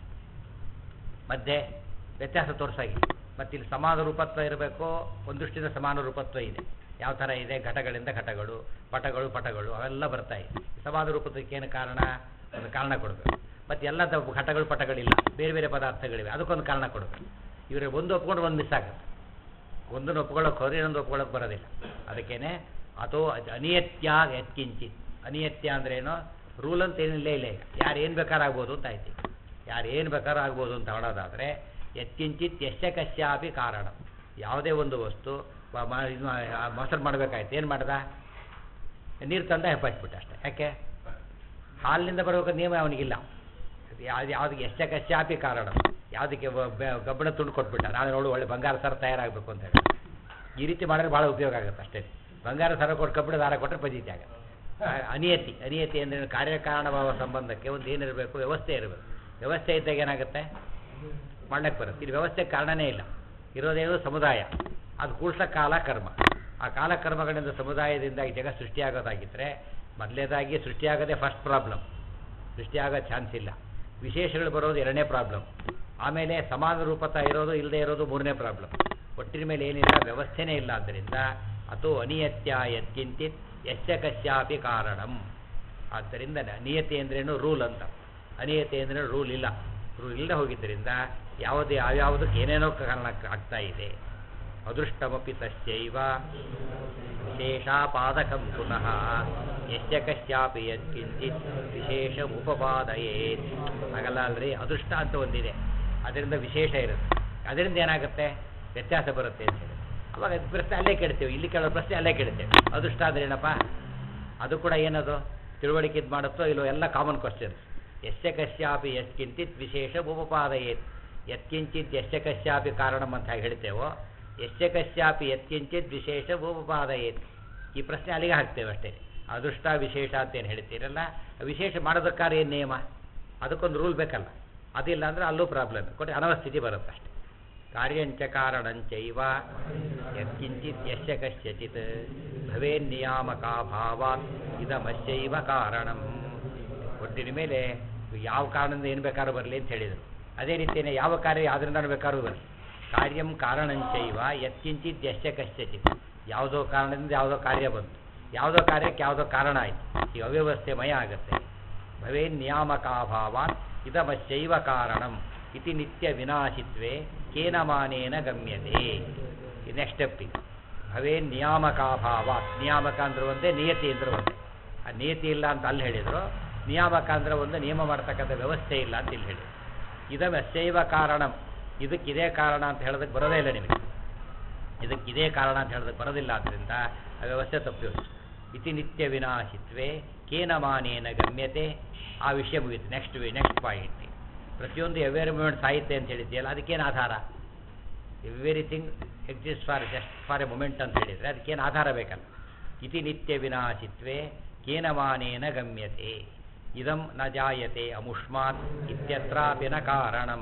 ಮಧ್ಯೆ ವ್ಯತ್ಯಾಸ ತೋರಿಸಾಗಿ ಮತ್ತು ಇಲ್ಲಿ ಸಮಾನ ರೂಪತ್ವ ಇರಬೇಕು ಒಂದು ದೃಷ್ಟಿಯಿಂದ ಸಮಾನ ರೂಪತ್ವ ಇದೆ ಯಾವ ಥರ ಇದೆ ಘಟಗಳಿಂದ ಘಟಗಳು ಪಟಗಳು ಪಟಗಳು ಅವೆಲ್ಲ ಬರ್ತಾ ಇದೆ ಸಮಾನ ರೂಪತ್ವಕ್ಕೆ ಏನು ಕಾರಣ ಒಂದು ಕಾರಣ ಕೊಡಬೇಕು ಮತ್ತು ಎಲ್ಲ ತ- ಘಟಗಳು ಪಟಗಳಿಲ್ಲ ಬೇರೆ ಬೇರೆ ಪದಾರ್ಥಗಳಿವೆ ಅದಕ್ಕೊಂದು ಕಾರಣ ಕೊಡಬೇಕು ಇವರು ಒಂದು ಒಪ್ಕೊಂಡು ಒಂದು ಮಿಸ್ ಆಗುತ್ತೆ ಒಂದನ್ನು ಒಪ್ಕೊಳ್ಳೋಕೆ ಹೋದ್ರೆ ಇನ್ನೊಂದು ಒಪ್ಕೊಳ್ಳೋಕೆ ಬರೋದಿಲ್ಲ ಅದಕ್ಕೇನೆ ಅಥೋ ಅನಿಯತ್ಯ ಯತ್ಕಿಂಚಿತ್ ಅನಿಯತ್ಯ ಅಂದ್ರೇನು ರೂಲ್ ಅಂತ ಏನಿಲ್ಲ ಇಲ್ಲ ಈಗ ಯಾರು ಏನು ಬೇಕಾದ್ರೂ ಆಗ್ಬೋದು ಅಂತ ಆಯ್ತು ಯಾರು ಏನು ಬೇಕಾದ್ರೂ ಆಗ್ಬೋದು ಅಂತ ಹೇಳೋದಾದರೆ ಯತ್ಕಿಂಚಿತ್ ಯಶ್ಚ ಕಶ್ಯಾಪಿ ಕಾರಣ ಯಾವುದೇ ಒಂದು ವಸ್ತು ಮ- ಮ- ಇದು ಮಾ- ಆ ಮೊಸರು ಮಾಡಬೇಕಾಯ್ತು ಏನು ಮಾಡ್ದ ನೀರು ತಂದ ಹೆಪ್ಪಾಚ್ಬಿಟ್ಟ ಅಷ್ಟೇ ಯಾಕೆ ಹಾಲಿನಿಂದ ಬರಬೇಕಾದ ನಿಯಮ ಅವನಿಗಿಲ್ಲ ಯಾವ್ದು ಯಾವುದಕ್ಕೆ ಎಷ್ಟ ಕಶ್ಯಾಪಿ ಕಾರಣ ಯಾವುದಕ್ಕೆ ಬ- ಬೆ- ಗಬ್ಬಣ ತುಂಡು ಕೊಟ್ಬಿಟ್ಟ ನಾನು ನೋಡು ಒಳ್ಳೆ ಬಂಗಾರ ಸರ ತಯಾರಾಗಬೇಕು ಅಂತ ಹೇಳಿ ಈ ರೀತಿ ಮಾಡಿದ್ರೆ ಭಾಳ ಉಪಯೋಗ ಆಗುತ್ತೆ ಅಷ್ಟೇ ಬಂಗಾರ ಸರ ಕೊಟ್ಟು ಕಬ್ಬಿಣ ದಾರ ಕೊಟ್ಟರೆ ಪದ್ಧತಿ ಆಗುತ್ತೆ ಆ, ಅನಿಯತಿ ಅನಿಯತಿ ಅಂದರೆ ಕಾರ್ಯಕಾರಣ ಭಾವ ಸಂಬಂಧಕ್ಕೆ ಒಂದು ಏನಿರಬೇಕು ವ್ಯವಸ್ಥೆ ಇರಬೇಕು ವ್ಯವಸ್ಥೆ ಇದ್ದಾಗ ಏನಾಗುತ್ತೆ ಮಾಡ್ಲಿಕ್ಕೆ ಬರುತ್ತೆ ಇಲ್ಲಿ ವ್ಯವಸ್ಥೆ ಕಾರಣನೇ ಇಲ್ಲ ಇರೋದೇನು ಸಮುದಾಯ ಅದು ಕೂಡ್ಸ ಕಾಲ ಕರ್ಮ ಆ ಕಾಲ ಕರ್ಮಗಳಿಂದ ಸಮುದಾಯದಿಂದ ಈ ಜಗ ಸೃಷ್ಟಿಯಾಗೋದಾಗಿದ್ದರೆ ಮೊದಲೇದಾಗಿ ಸೃಷ್ಟಿಯಾಗದೆ ಫಸ್ಟ್ ಪ್ರಾಬ್ಲಮ್ ಸೃಷ್ಟಿಯಾಗೋ ಚಾನ್ಸ್ ಇಲ್ಲ ವಿಶೇಷಗಳು ಬರೋದು ಎರಡನೇ ಪ್ರಾಬ್ಲಮ್ ಆಮೇಲೆ ಸಮಾನ ರೂಪತ ಇರೋದು ಇಲ್ಲದೆ ಇರೋದು ಮೂರನೇ ಪ್ರಾಬ್ಲಮ್ ಒಟ್ಟಿನ ಮೇಲೆ ಏನಿಲ್ಲ ವ್ಯವಸ್ಥೆನೇ ಇಲ್ಲ ಆದ್ದರಿಂದ ಅಥೋ ಅನಿಯತ್ಯ ಯತ್ಕಿಂಚಿತ್ ಯಶ್ಚ ಕಶ್ಯಾಪಿ ಕಾರಣಂ ಆದ್ದರಿಂದ ನ- ನಿಯತಿ ಅಂದ್ರೇನು ರೂಲ್ ಅಂತ ಅನಿಯತಿ ಅಂದ್ರೆ ರೂಲ್ ಇಲ್ಲ ರೂಲ್ ಇಲ್ಲದೆ ಹೋಗಿದ್ದರಿಂದ ಯಾವುದೇ ಯಾವ್ಯಾವುದಕ್ಕೆ ಏನೇನೋ ಕಾರಣ ಆಗ್ತಾ ಇದೆ ಅದೃಷ್ಟಮಪಿ ತಸ್ಯೈವ ವಿಶೇಷಾಪಾದಕಂ ಪುನಃ ಯಶ್ಚ ಕಶ್ಯಾಪಿ ಯತ್ಕಿಂಚಿತ್ ವಿಶೇಷ ಉಪಪಾದಯೇತ್ ಹಾಗಲ್ಲ ಅಲ್ರಿ ಅದೃಷ್ಟ ಅಂತ ಒಂದಿದೆ ಅದರಿಂದ ವಿಶೇಷ ಇರುತ್ತೆ ಅದರಿಂದ ಏನಾಗುತ್ತೆ ವ್ಯತ್ಯಾಸ ಬರುತ್ತೆ ಅಂತ ಹೇಳಿ ಅವಾಗ ಅದ್ ಪ್ರಶ್ನೆ ಅಲ್ಲೇ ಕೇಳ್ತೇವೆ ಇಲ್ಲಿ ಕೇಳೋ ಪ್ರಶ್ನೆ ಅಲ್ಲೇ ಕೇಳ್ತೇವೆ ಅದೃಷ್ಟ ಅಂದ್ರೆ ಏನಪ್ಪ ಅದು ಕೂಡ ಏನದು ತಿಳುವಳಿಕೆ ಇದು ಮಾಡುತ್ತೋ ಇಲ್ಲೋ ಎಲ್ಲ ಕಾಮನ್ ಕ್ವಶನ್ಸ್ ಯಶ್ಚ ಕಶ್ಯಾಪಿ ಯತ್ಕಿಂಚಿತ್ ವಿಶೇಷ ಉಪಪಾದಯೇತ್ ಯತ್ಕಿಂಚಿತ್ ಯಶ್ಚ ಕಶ್ಯಾಪಿ ಕಾರಣಂ ಅಂತ ಹೇಗೆ ಹೇಳ್ತೇವೋ ಯಶ್ಚ ಕಶ್ಯಾಪಿ ಯತ್ಕಿಂಚಿತ್ ವಿಶೇಷ ಉಪಪಾದಯೇತ್ ಈ ಪ್ರಶ್ನೆ ಅಲ್ಲಿಗೆ ಹಾಕ್ತೇವೆ ಅಷ್ಟೇ ಅದೃಷ್ಟ ವಿಶೇಷ ಅಂತ ಏನು ಹೇಳ್ತೀರಲ್ಲ ವಿಶೇಷ ಮಾಡೋದಕ್ಕಾರ ಏನು ನಿಯಮ ಅದಕ್ಕೊಂದು ರೂಲ್ ಬೇಕಲ್ಲ ಅದಿಲ್ಲ ಅಂದರೆ ಅಲ್ಲೂ ಪ್ರಾಬ್ಲಮ್ ಕೊಟ್ಟು ಅನವಸ್ಥಿತಿ ಬರುತ್ತೆ ಅಷ್ಟೇ ಕಾರ್ಯಂಚ ಕಾರಣಂಚೈವ ಯತ್ಕಿಂಚಿತ್ ಯಶ್ಚ ಕಶ್ಯಚಿತ್ ಭವೇನ್ನಿಯಾಮಕಾಭಾವಾತ್ ಇದಮಶ್ಚೈವ ಕಾರಣಂ ಒಟ್ಟಿನ ಮೇಲೆ ಯಾವ ಕಾರಣದಿಂದ ಏನು ಬೇಕಾದ್ರೂ ಬರಲಿ ಅಂತ ಹೇಳಿದರು ಅದೇ ರೀತಿಯೇ ಯಾವ ಕಾರ್ಯ ಯಾವುದರಿಂದ ಬೇಕಾದ್ರೂ ಬರಲಿ ಕಾರ್ಯಂ ಕಾರಣಂಚೈವ ಯತ್ಕಿಂಚಿತ್ ಯಶ್ಚ ಕಶ್ಯಚಿತ್ ಯಾವುದೋ ಕಾರಣದಿಂದ ಯಾವುದೋ ಕಾರ್ಯ ಬಂತು ಯಾವುದೋ ಕಾರ್ಯಕ್ಕೆ ಯಾವುದೋ ಕಾರಣ ಆಯಿತು ಈ ಅವ್ಯವಸ್ಥೆಮಯ ಆಗುತ್ತೆ ಭವೇ ನಿಯಾಮಕಾಭಾವಾತ್ ಇದಮಶ್ಚೈವ ಕಾರಣಂ ಇತಿ ನಿತ್ಯ ವಿನಾಶಿತ್ವೇ ಕೇನ ಮಾನೇನ ಗಮ್ಯತೆ ನೆಕ್ಸ್ಟ್ ಸ್ಟೆಪ್ ಈಗ ಭವೇ ನಿಯಾಮಕಾಭಾವಾತ್ ನಿಯಾಮಕ ಅಂದ್ರೆ ಒಂದೇ ನಿಯತಿ ಅಂದ್ರೆ ಒಂದೇ ಆ ನಿಯತಿ ಇಲ್ಲ ಅಂತ ಅಲ್ಲಿ ಹೇಳಿದರು ನಿಯಾಮಕ ಅಂದ್ರೆ ಒಂದು ನಿಯಮ ಮಾಡ್ತಕ್ಕಂಥ ವ್ಯವಸ್ಥೆ ಇಲ್ಲ ಅಂತ ಇಲ್ಲಿ ಹೇಳಿದ್ರು ಇದಮಶ್ಚೈವ ಕಾರಣಂ ಇದಕ್ಕಿದೇ ಕಾರಣ ಅಂತ ಹೇಳೋದಕ್ಕೆ ಬರೋದೇ ಇಲ್ಲ ನಿಮಗೆ ಇದಕ್ಕಿದೇ ಕಾರಣ ಅಂತ ಹೇಳೋದಕ್ಕೆ ಬರೋದಿಲ್ಲ ಆದ್ದರಿಂದ ಆ ವ್ಯವಸ್ಥೆ ತಪ್ಪಿ ಹೋಯ್ತು ಇತಿ ನಿತ್ಯ ವಿನಾಶಿತ್ವೇ ಕೇನ ಮಾನೇನ ಗಮ್ಯತೆ ಆ ವಿಷಯ ಮುಗೀತು ನೆಕ್ಸ್ಟ್ ನೆಕ್ಸ್ಟ್ ಪಾಯಿಂಟ್ ಪ್ರತಿಯೊಂದು ಎವೇರಿ ಮೂಮೆಂಟ್ ಸಾಹಿತ್ಯ ಅಂತ ಹೇಳಿದ್ಯಲ್ಲ ಅದಕ್ಕೇನು ಆಧಾರ everything exist for just for a moment ಅಂತ ಹೇಳಿದರೆ ಅದಕ್ಕೇನು ಆಧಾರ ಬೇಕಲ್ಲ ಇತಿ ನಿತ್ಯ ವಿನಾಶಿತ್ವೇ ಕೇನ ಮಾನೇನ ಗಮ್ಯತೆ ಇದಂ ನ ಜಾಯತೆ ಅಮುಷ್ಮಾತ್ ಇತ್ಯತ್ರಾಪಿ ನ ಕಾರಣಂ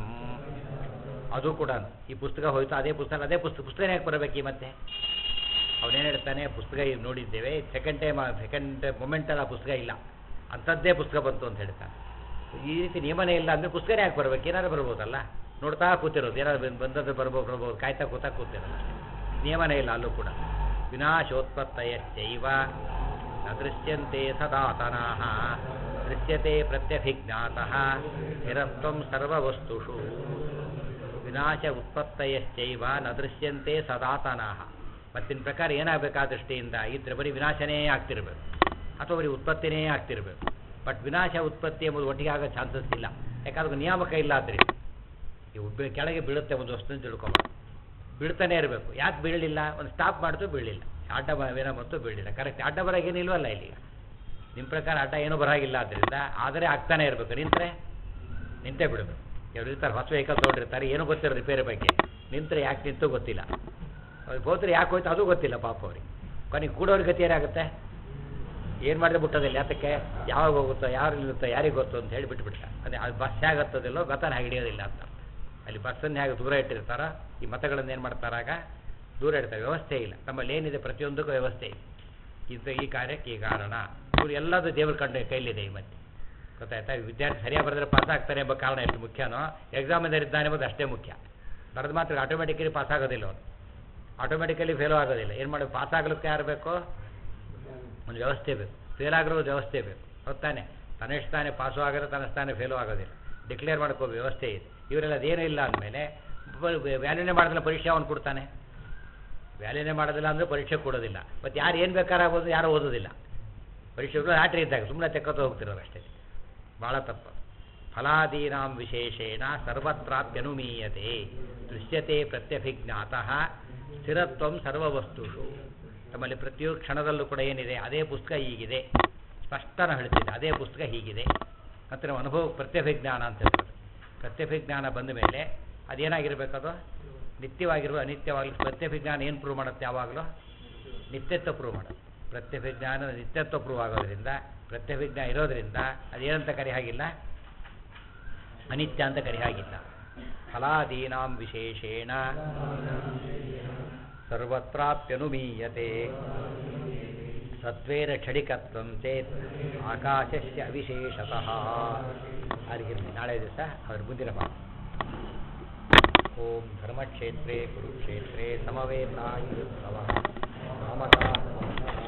ಅದು ಕೂಡ ಈ ಪುಸ್ತಕ ಹೋಯ್ತು ಅದೇ ಪುಸ್ತಕ ಅದೇ ಪುಸ್ತಕ ಪುಸ್ತಕ ಯಾಕೆ ಬರಬೇಕು ಈ ಮತ್ತೆ ಅವನೇನು ಹೇಳ್ತಾನೆ ಪುಸ್ತಕ ಈಗ ನೋಡಿದ್ದೇವೆ ಸೆಕೆಂಡ್ ಟೈಮ್ ಸೆಕೆಂಡ್ ಮೊಮೆಂಟಲ್ಲಿ ಆ ಪುಸ್ತಕ ಇಲ್ಲ ಅಂಥದ್ದೇ ಪುಸ್ತಕ ಬಂತು ಅಂತ ಹೇಳ್ತಾನೆ ಈ ರೀತಿ ನಿಯಮನೇ ಇಲ್ಲ ಅಂದರೆ ಪುಸ್ತಕ ಯಾಕೆ ಬರ್ಬೇಕು ಏನಾದ್ರು ಬರ್ಬೋದಲ್ಲ ನೋಡ್ತಾ ಕೂತಿರೋದು ಏನಾದ್ರು ಬಂದ್- ಬಂದದ್ದು ಬರ್ಬೋದು ಬರ್ಬೋದು ಕಾಯ್ತಾ ಕೂತಾ ಕೂತಿರೋದು ಅಷ್ಟೇ ನಿಯಮನೇ ಇಲ್ಲ ಅಲ್ಲೂ ಕೂಡ ವಿನಾಶೋತ್ಪತ್ತಯಶ್ಚೈವ ನ ದೃಶ್ಯಂತೆ ಸದಾತನಾಹ ದೃಶ್ಯತೆ ಪ್ರತ್ಯಭಿಜ್ಞಾತಃ ನಿರತ್ವಂ ಸರ್ವವಸ್ತುಷು ವಿನಾಶ ಉತ್ಪತ್ತಯಶ್ಚೈವ ನ ದೃಶ್ಯಂತೆ ಸದಾತನಾಹ ಮತ್ತಿನ ಪ್ರಕಾರ ಏನಾಗಬೇಕು ಆ ದೃಷ್ಟಿಯಿಂದ ಇದ್ರೆ ಬರೀ ವಿನಾಶನೇ ಆಗ್ತಿರ್ಬೇಕು ಅಥವಾ ಬರೀ ಉತ್ಪತ್ತಿನೇ ಆಗ್ತಿರ್ಬೇಕು ಬಟ್ ವಿನಾಶ ಉತ್ಪತ್ತಿ ಎಂಬುದು ಒಟ್ಟಿಗೆ ಆಗೋ ಚಾನ್ಸಸ್ ಇಲ್ಲ ಯಾಕಂದ್ರೆ ನಿಯಾಮಕ ಇಲ್ಲ ಆದ್ರೆ ಇವು ಬಿ- ಕೆಳಗೆ ಬೀಳುತ್ತೆ ಒಂದು ವಸ್ತು ತಿಳ್ಕೊಬಾರ್ದು ಬೀಳ್ತಾನೆ ಇರಬೇಕು ಯಾಕೆ ಬೀಳಲಿಲ್ಲ ಒಂದು ಸ್ಟಾಪ್ ಮಾಡಿತು ಬೀಳಲಿಲ್ಲ ಅಡ್ಡ ಬ- ಏನೋ ಮತ್ತು ಬೀಳಲಿಲ್ಲ ಕರೆಕ್ಟ್ ಅಡ್ಡ ಬರಾಗ ಏನಿಲ್ವಲ್ಲ ಇಲ್ಲಿ ನಿಮ್ಮ ಪ್ರಕಾರ ಅಡ್ಡ ಏನೂ ಬರಾಗಿಲ್ಲ ಆದ್ದರಿಂದ ಆದರೆ ಆಗ್ತಾನೆ ಇರಬೇಕು ನಿಂತರೆ ನಿಂತೇ ಬಿಡಬೇಕು ಇವ್ರು ಇರ್ತಾರೆ ಹೊಸ ವೆಹಿಕಲ್ ತೊಗೊಂಡಿರ್ತಾರೆ ಏನೂ ಗೊತ್ತಿರೋ ರಿಪೇರಿ ಬಗ್ಗೆ ನಿಂತರೆ ಯಾಕೆ ನಿಂತು ಗೊತ್ತಿಲ್ಲ ಅವ್ರಿಗೆ ಹೋದ್ರೆ ಯಾಕೆ ಹೋಯ್ತು ಅದು ಗೊತ್ತಿಲ್ಲ ಪಾಪ ಅವ್ರಿಗೆ ಕೊನೆಗೆ ಕೂಡೋರ ಗತಿ ಏನಾಗುತ್ತೆ ಏನು ಮಾಡಿದ್ರೆ ಮುಟ್ಟೋದಿಲ್ಲ ಯಾತಕ್ಕೆ ಯಾವಾಗ ಹೋಗುತ್ತೋ ಯಾರು ನಿಲ್ಲುತ್ತೋ ಯಾರಿಗೆ ಗೊತ್ತು ಅಂತ ಹೇಳಿ ಬಿಟ್ಬಿಟ್ಟ ಅದೇ ಅದು ಬಸ್ ಹೇಗೆ ಹತ್ತೋದಿಲ್ಲೋ ಗತನ ಹೇಗೆ ಹಿಡಿಯೋದಿಲ್ಲ ಅಂತ ಅಲ್ಲಿ ಬಸ್ಸನ್ನು ಹೇಗೆ ದೂರ ಇಟ್ಟಿರ್ತಾರೋ ಈ ಮತಗಳನ್ನು ಏನು ಮಾಡ್ತಾರಾಗ ದೂರ ಇಡ್ತಾರೆ ವ್ಯವಸ್ಥೆ ಇಲ್ಲ ನಮ್ಮಲ್ಲಿ ಏನಿದೆ ಪ್ರತಿಯೊಂದಕ್ಕೂ ವ್ಯವಸ್ಥೆ ಇದೆ ಇದು ಈ ಕಾರ್ಯಕ್ಕೆ ಈ ಕಾರಣ ಇವ್ರು ಎಲ್ಲದೂ ದೇವ್ರ ಕಂಡು ಕೈಲಿದೆ ಈ ಮಧ್ಯೆ ಗೊತ್ತಾಯ್ತಾ ವಿದ್ಯಾರ್ಥಿ ಸರಿಯಾಗಿ ಬರೆದ್ರೆ ಪಾಸ್ ಆಗ್ತಾರೆ ಎಂಬ ಕಾರಣ ಎಷ್ಟು ಮುಖ್ಯನೋ ಎಕ್ಸಾಮ್ ಇದ್ದಾನೆ ಎಂಬುದು ಅಷ್ಟೇ ಮುಖ್ಯ ಬರೆದು ಮಾತ್ರ ಆಟೋಮೆಟಿಕಲಿ ಪಾಸ್ ಆಗೋದಿಲ್ಲ ಅವನು ಆಟೋಮೆಟಿಕಲಿ ಫೇಲು ಆಗೋದಿಲ್ಲ ಏನು ಮಾಡಿ ಪಾಸ್ ಆಗಲಿಕ್ಕೆ ಯಾರು ಬೇಕು ಒಂದು ವ್ಯವಸ್ಥೆ ಬೇಕು ಫೇಲ್ ಆಗಿರೋ ವ್ಯವಸ್ಥೆ ಬೇಕು ಗೊತ್ತಾನೆ ತನ್ನಷ್ಟಾನೆ ಪಾಸು ಆಗಿರೋ ತನ್ನಷ್ಟಾನೆ ಫೇಲು ಆಗೋದಿಲ್ಲ ಡಿಕ್ಲೇರ್ ಮಾಡ್ಕೋ ವ್ಯವಸ್ಥೆ ಇದೆ ಇವರೆಲ್ಲ ಅದೇನೂ ಇಲ್ಲ ಅಂದಮೇಲೆ ವ್ಯಾಲ್ಯೂನೇ ಮಾಡೋದಿಲ್ಲ ಪರೀಕ್ಷೆ ಅವನು ಕೊಡ್ತಾನೆ ವ್ಯಾಲ್ಯೂನೇ ಮಾಡೋದಿಲ್ಲ ಅಂದರೆ ಪರೀಕ್ಷೆ ಕೊಡೋದಿಲ್ಲ ಮತ್ತು ಯಾರು ಏನು ಬೇಕಾರಾಗೋದು ಯಾರು ಓದೋದಿಲ್ಲ ಪರೀಕ್ಷೆಗಳು ಲಾಟ್ರಿ ಇದ್ದಾಗ ಸುಮ್ಮನೆ ತೆಕ್ಕೋತ ಹೋಗ್ತಿರೋದು ಅಷ್ಟೇ ಭಾಳ ತಪ್ಪು ಫಲಾದೀನಾಂ ವಿಶೇಷೇಣ ಸರ್ವತ್ರಾಪ್ಯನುಮೀಯತೆ ದೃಶ್ಯತೆ ಪ್ರತ್ಯಭಿಜ್ಞಾತಃ ಸ್ಥಿರತ್ವಂ ಸರ್ವವಸ್ತುಷು ನಮ್ಮಲ್ಲಿ ಪ್ರತಿಯೊಂದು ಕ್ಷಣದಲ್ಲೂ ಕೂಡ ಏನಿದೆ ಅದೇ ಪುಸ್ತಕ ಹೀಗಿದೆ ಸ್ಪಷ್ಟನ ಹೇಳ್ತಿದೆ ಅದೇ ಪುಸ್ತಕ ಹೀಗಿದೆ ಮತ್ತು ನಾವು ಅನುಭವ ಪ್ರತ್ಯಭಿಜ್ಞಾನ ಅಂತ ಹೇಳ್ತಾರೆ ಪ್ರತ್ಯಭಿಜ್ಞಾನ ಬಂದ ಮೇಲೆ ಅದೇನಾಗಿರ್ಬೇಕದು ನಿತ್ಯವಾಗಿರುವ ಅನಿತ್ಯವಾಗಲಿ ಪ್ರತ್ಯಭಿಜ್ಞಾನ ಏನು ಪ್ರೂವ್ ಮಾಡುತ್ತೆ ಯಾವಾಗಲೂ ನಿತ್ಯತ್ವ ಪ್ರೂವ್ ಮಾಡುತ್ತೆ ಪ್ರತ್ಯಭಿಜ್ಞಾನ ನಿತ್ಯತ್ವ ಪ್ರೂವ್ ಆಗೋದ್ರಿಂದ ಪ್ರತ್ಯಭಿಜ್ಞಾನ ಇರೋದ್ರಿಂದ ಅದೇನಂತ ಕರಿ ಹಾಗಿಲ್ಲ ಅನಿತ್ಯ ಅಂತ ಕರಿ ಹಾಗಿಲ್ಲ ಫಲಾದೀನಾಂ ವಿಶೇಷೇಣ ಸರ್ವತ್ರಾಪ್ಯನುಮೀಯತೆ ಸತ್ವೇನ ಕ್ಷಣಿಕತ್ವಂ ಚೇತ್ ಆಕಾಶಸ್ಯ ಅವಿಶೇಷತಃ ಅರಿಗಿರಲಿ ನಾಳೆ ದಿವಸ ಅದ್ರ ಮುಂದಿನ ಭಾಗ ಓಂ ಧರ್ಮಕ್ಷೇತ್ರೇ ಕುರುಕ್ಷೇತ್ರೇ ಸಮವೇತಾಯುತ್ಸವ ರಾಮಕಾ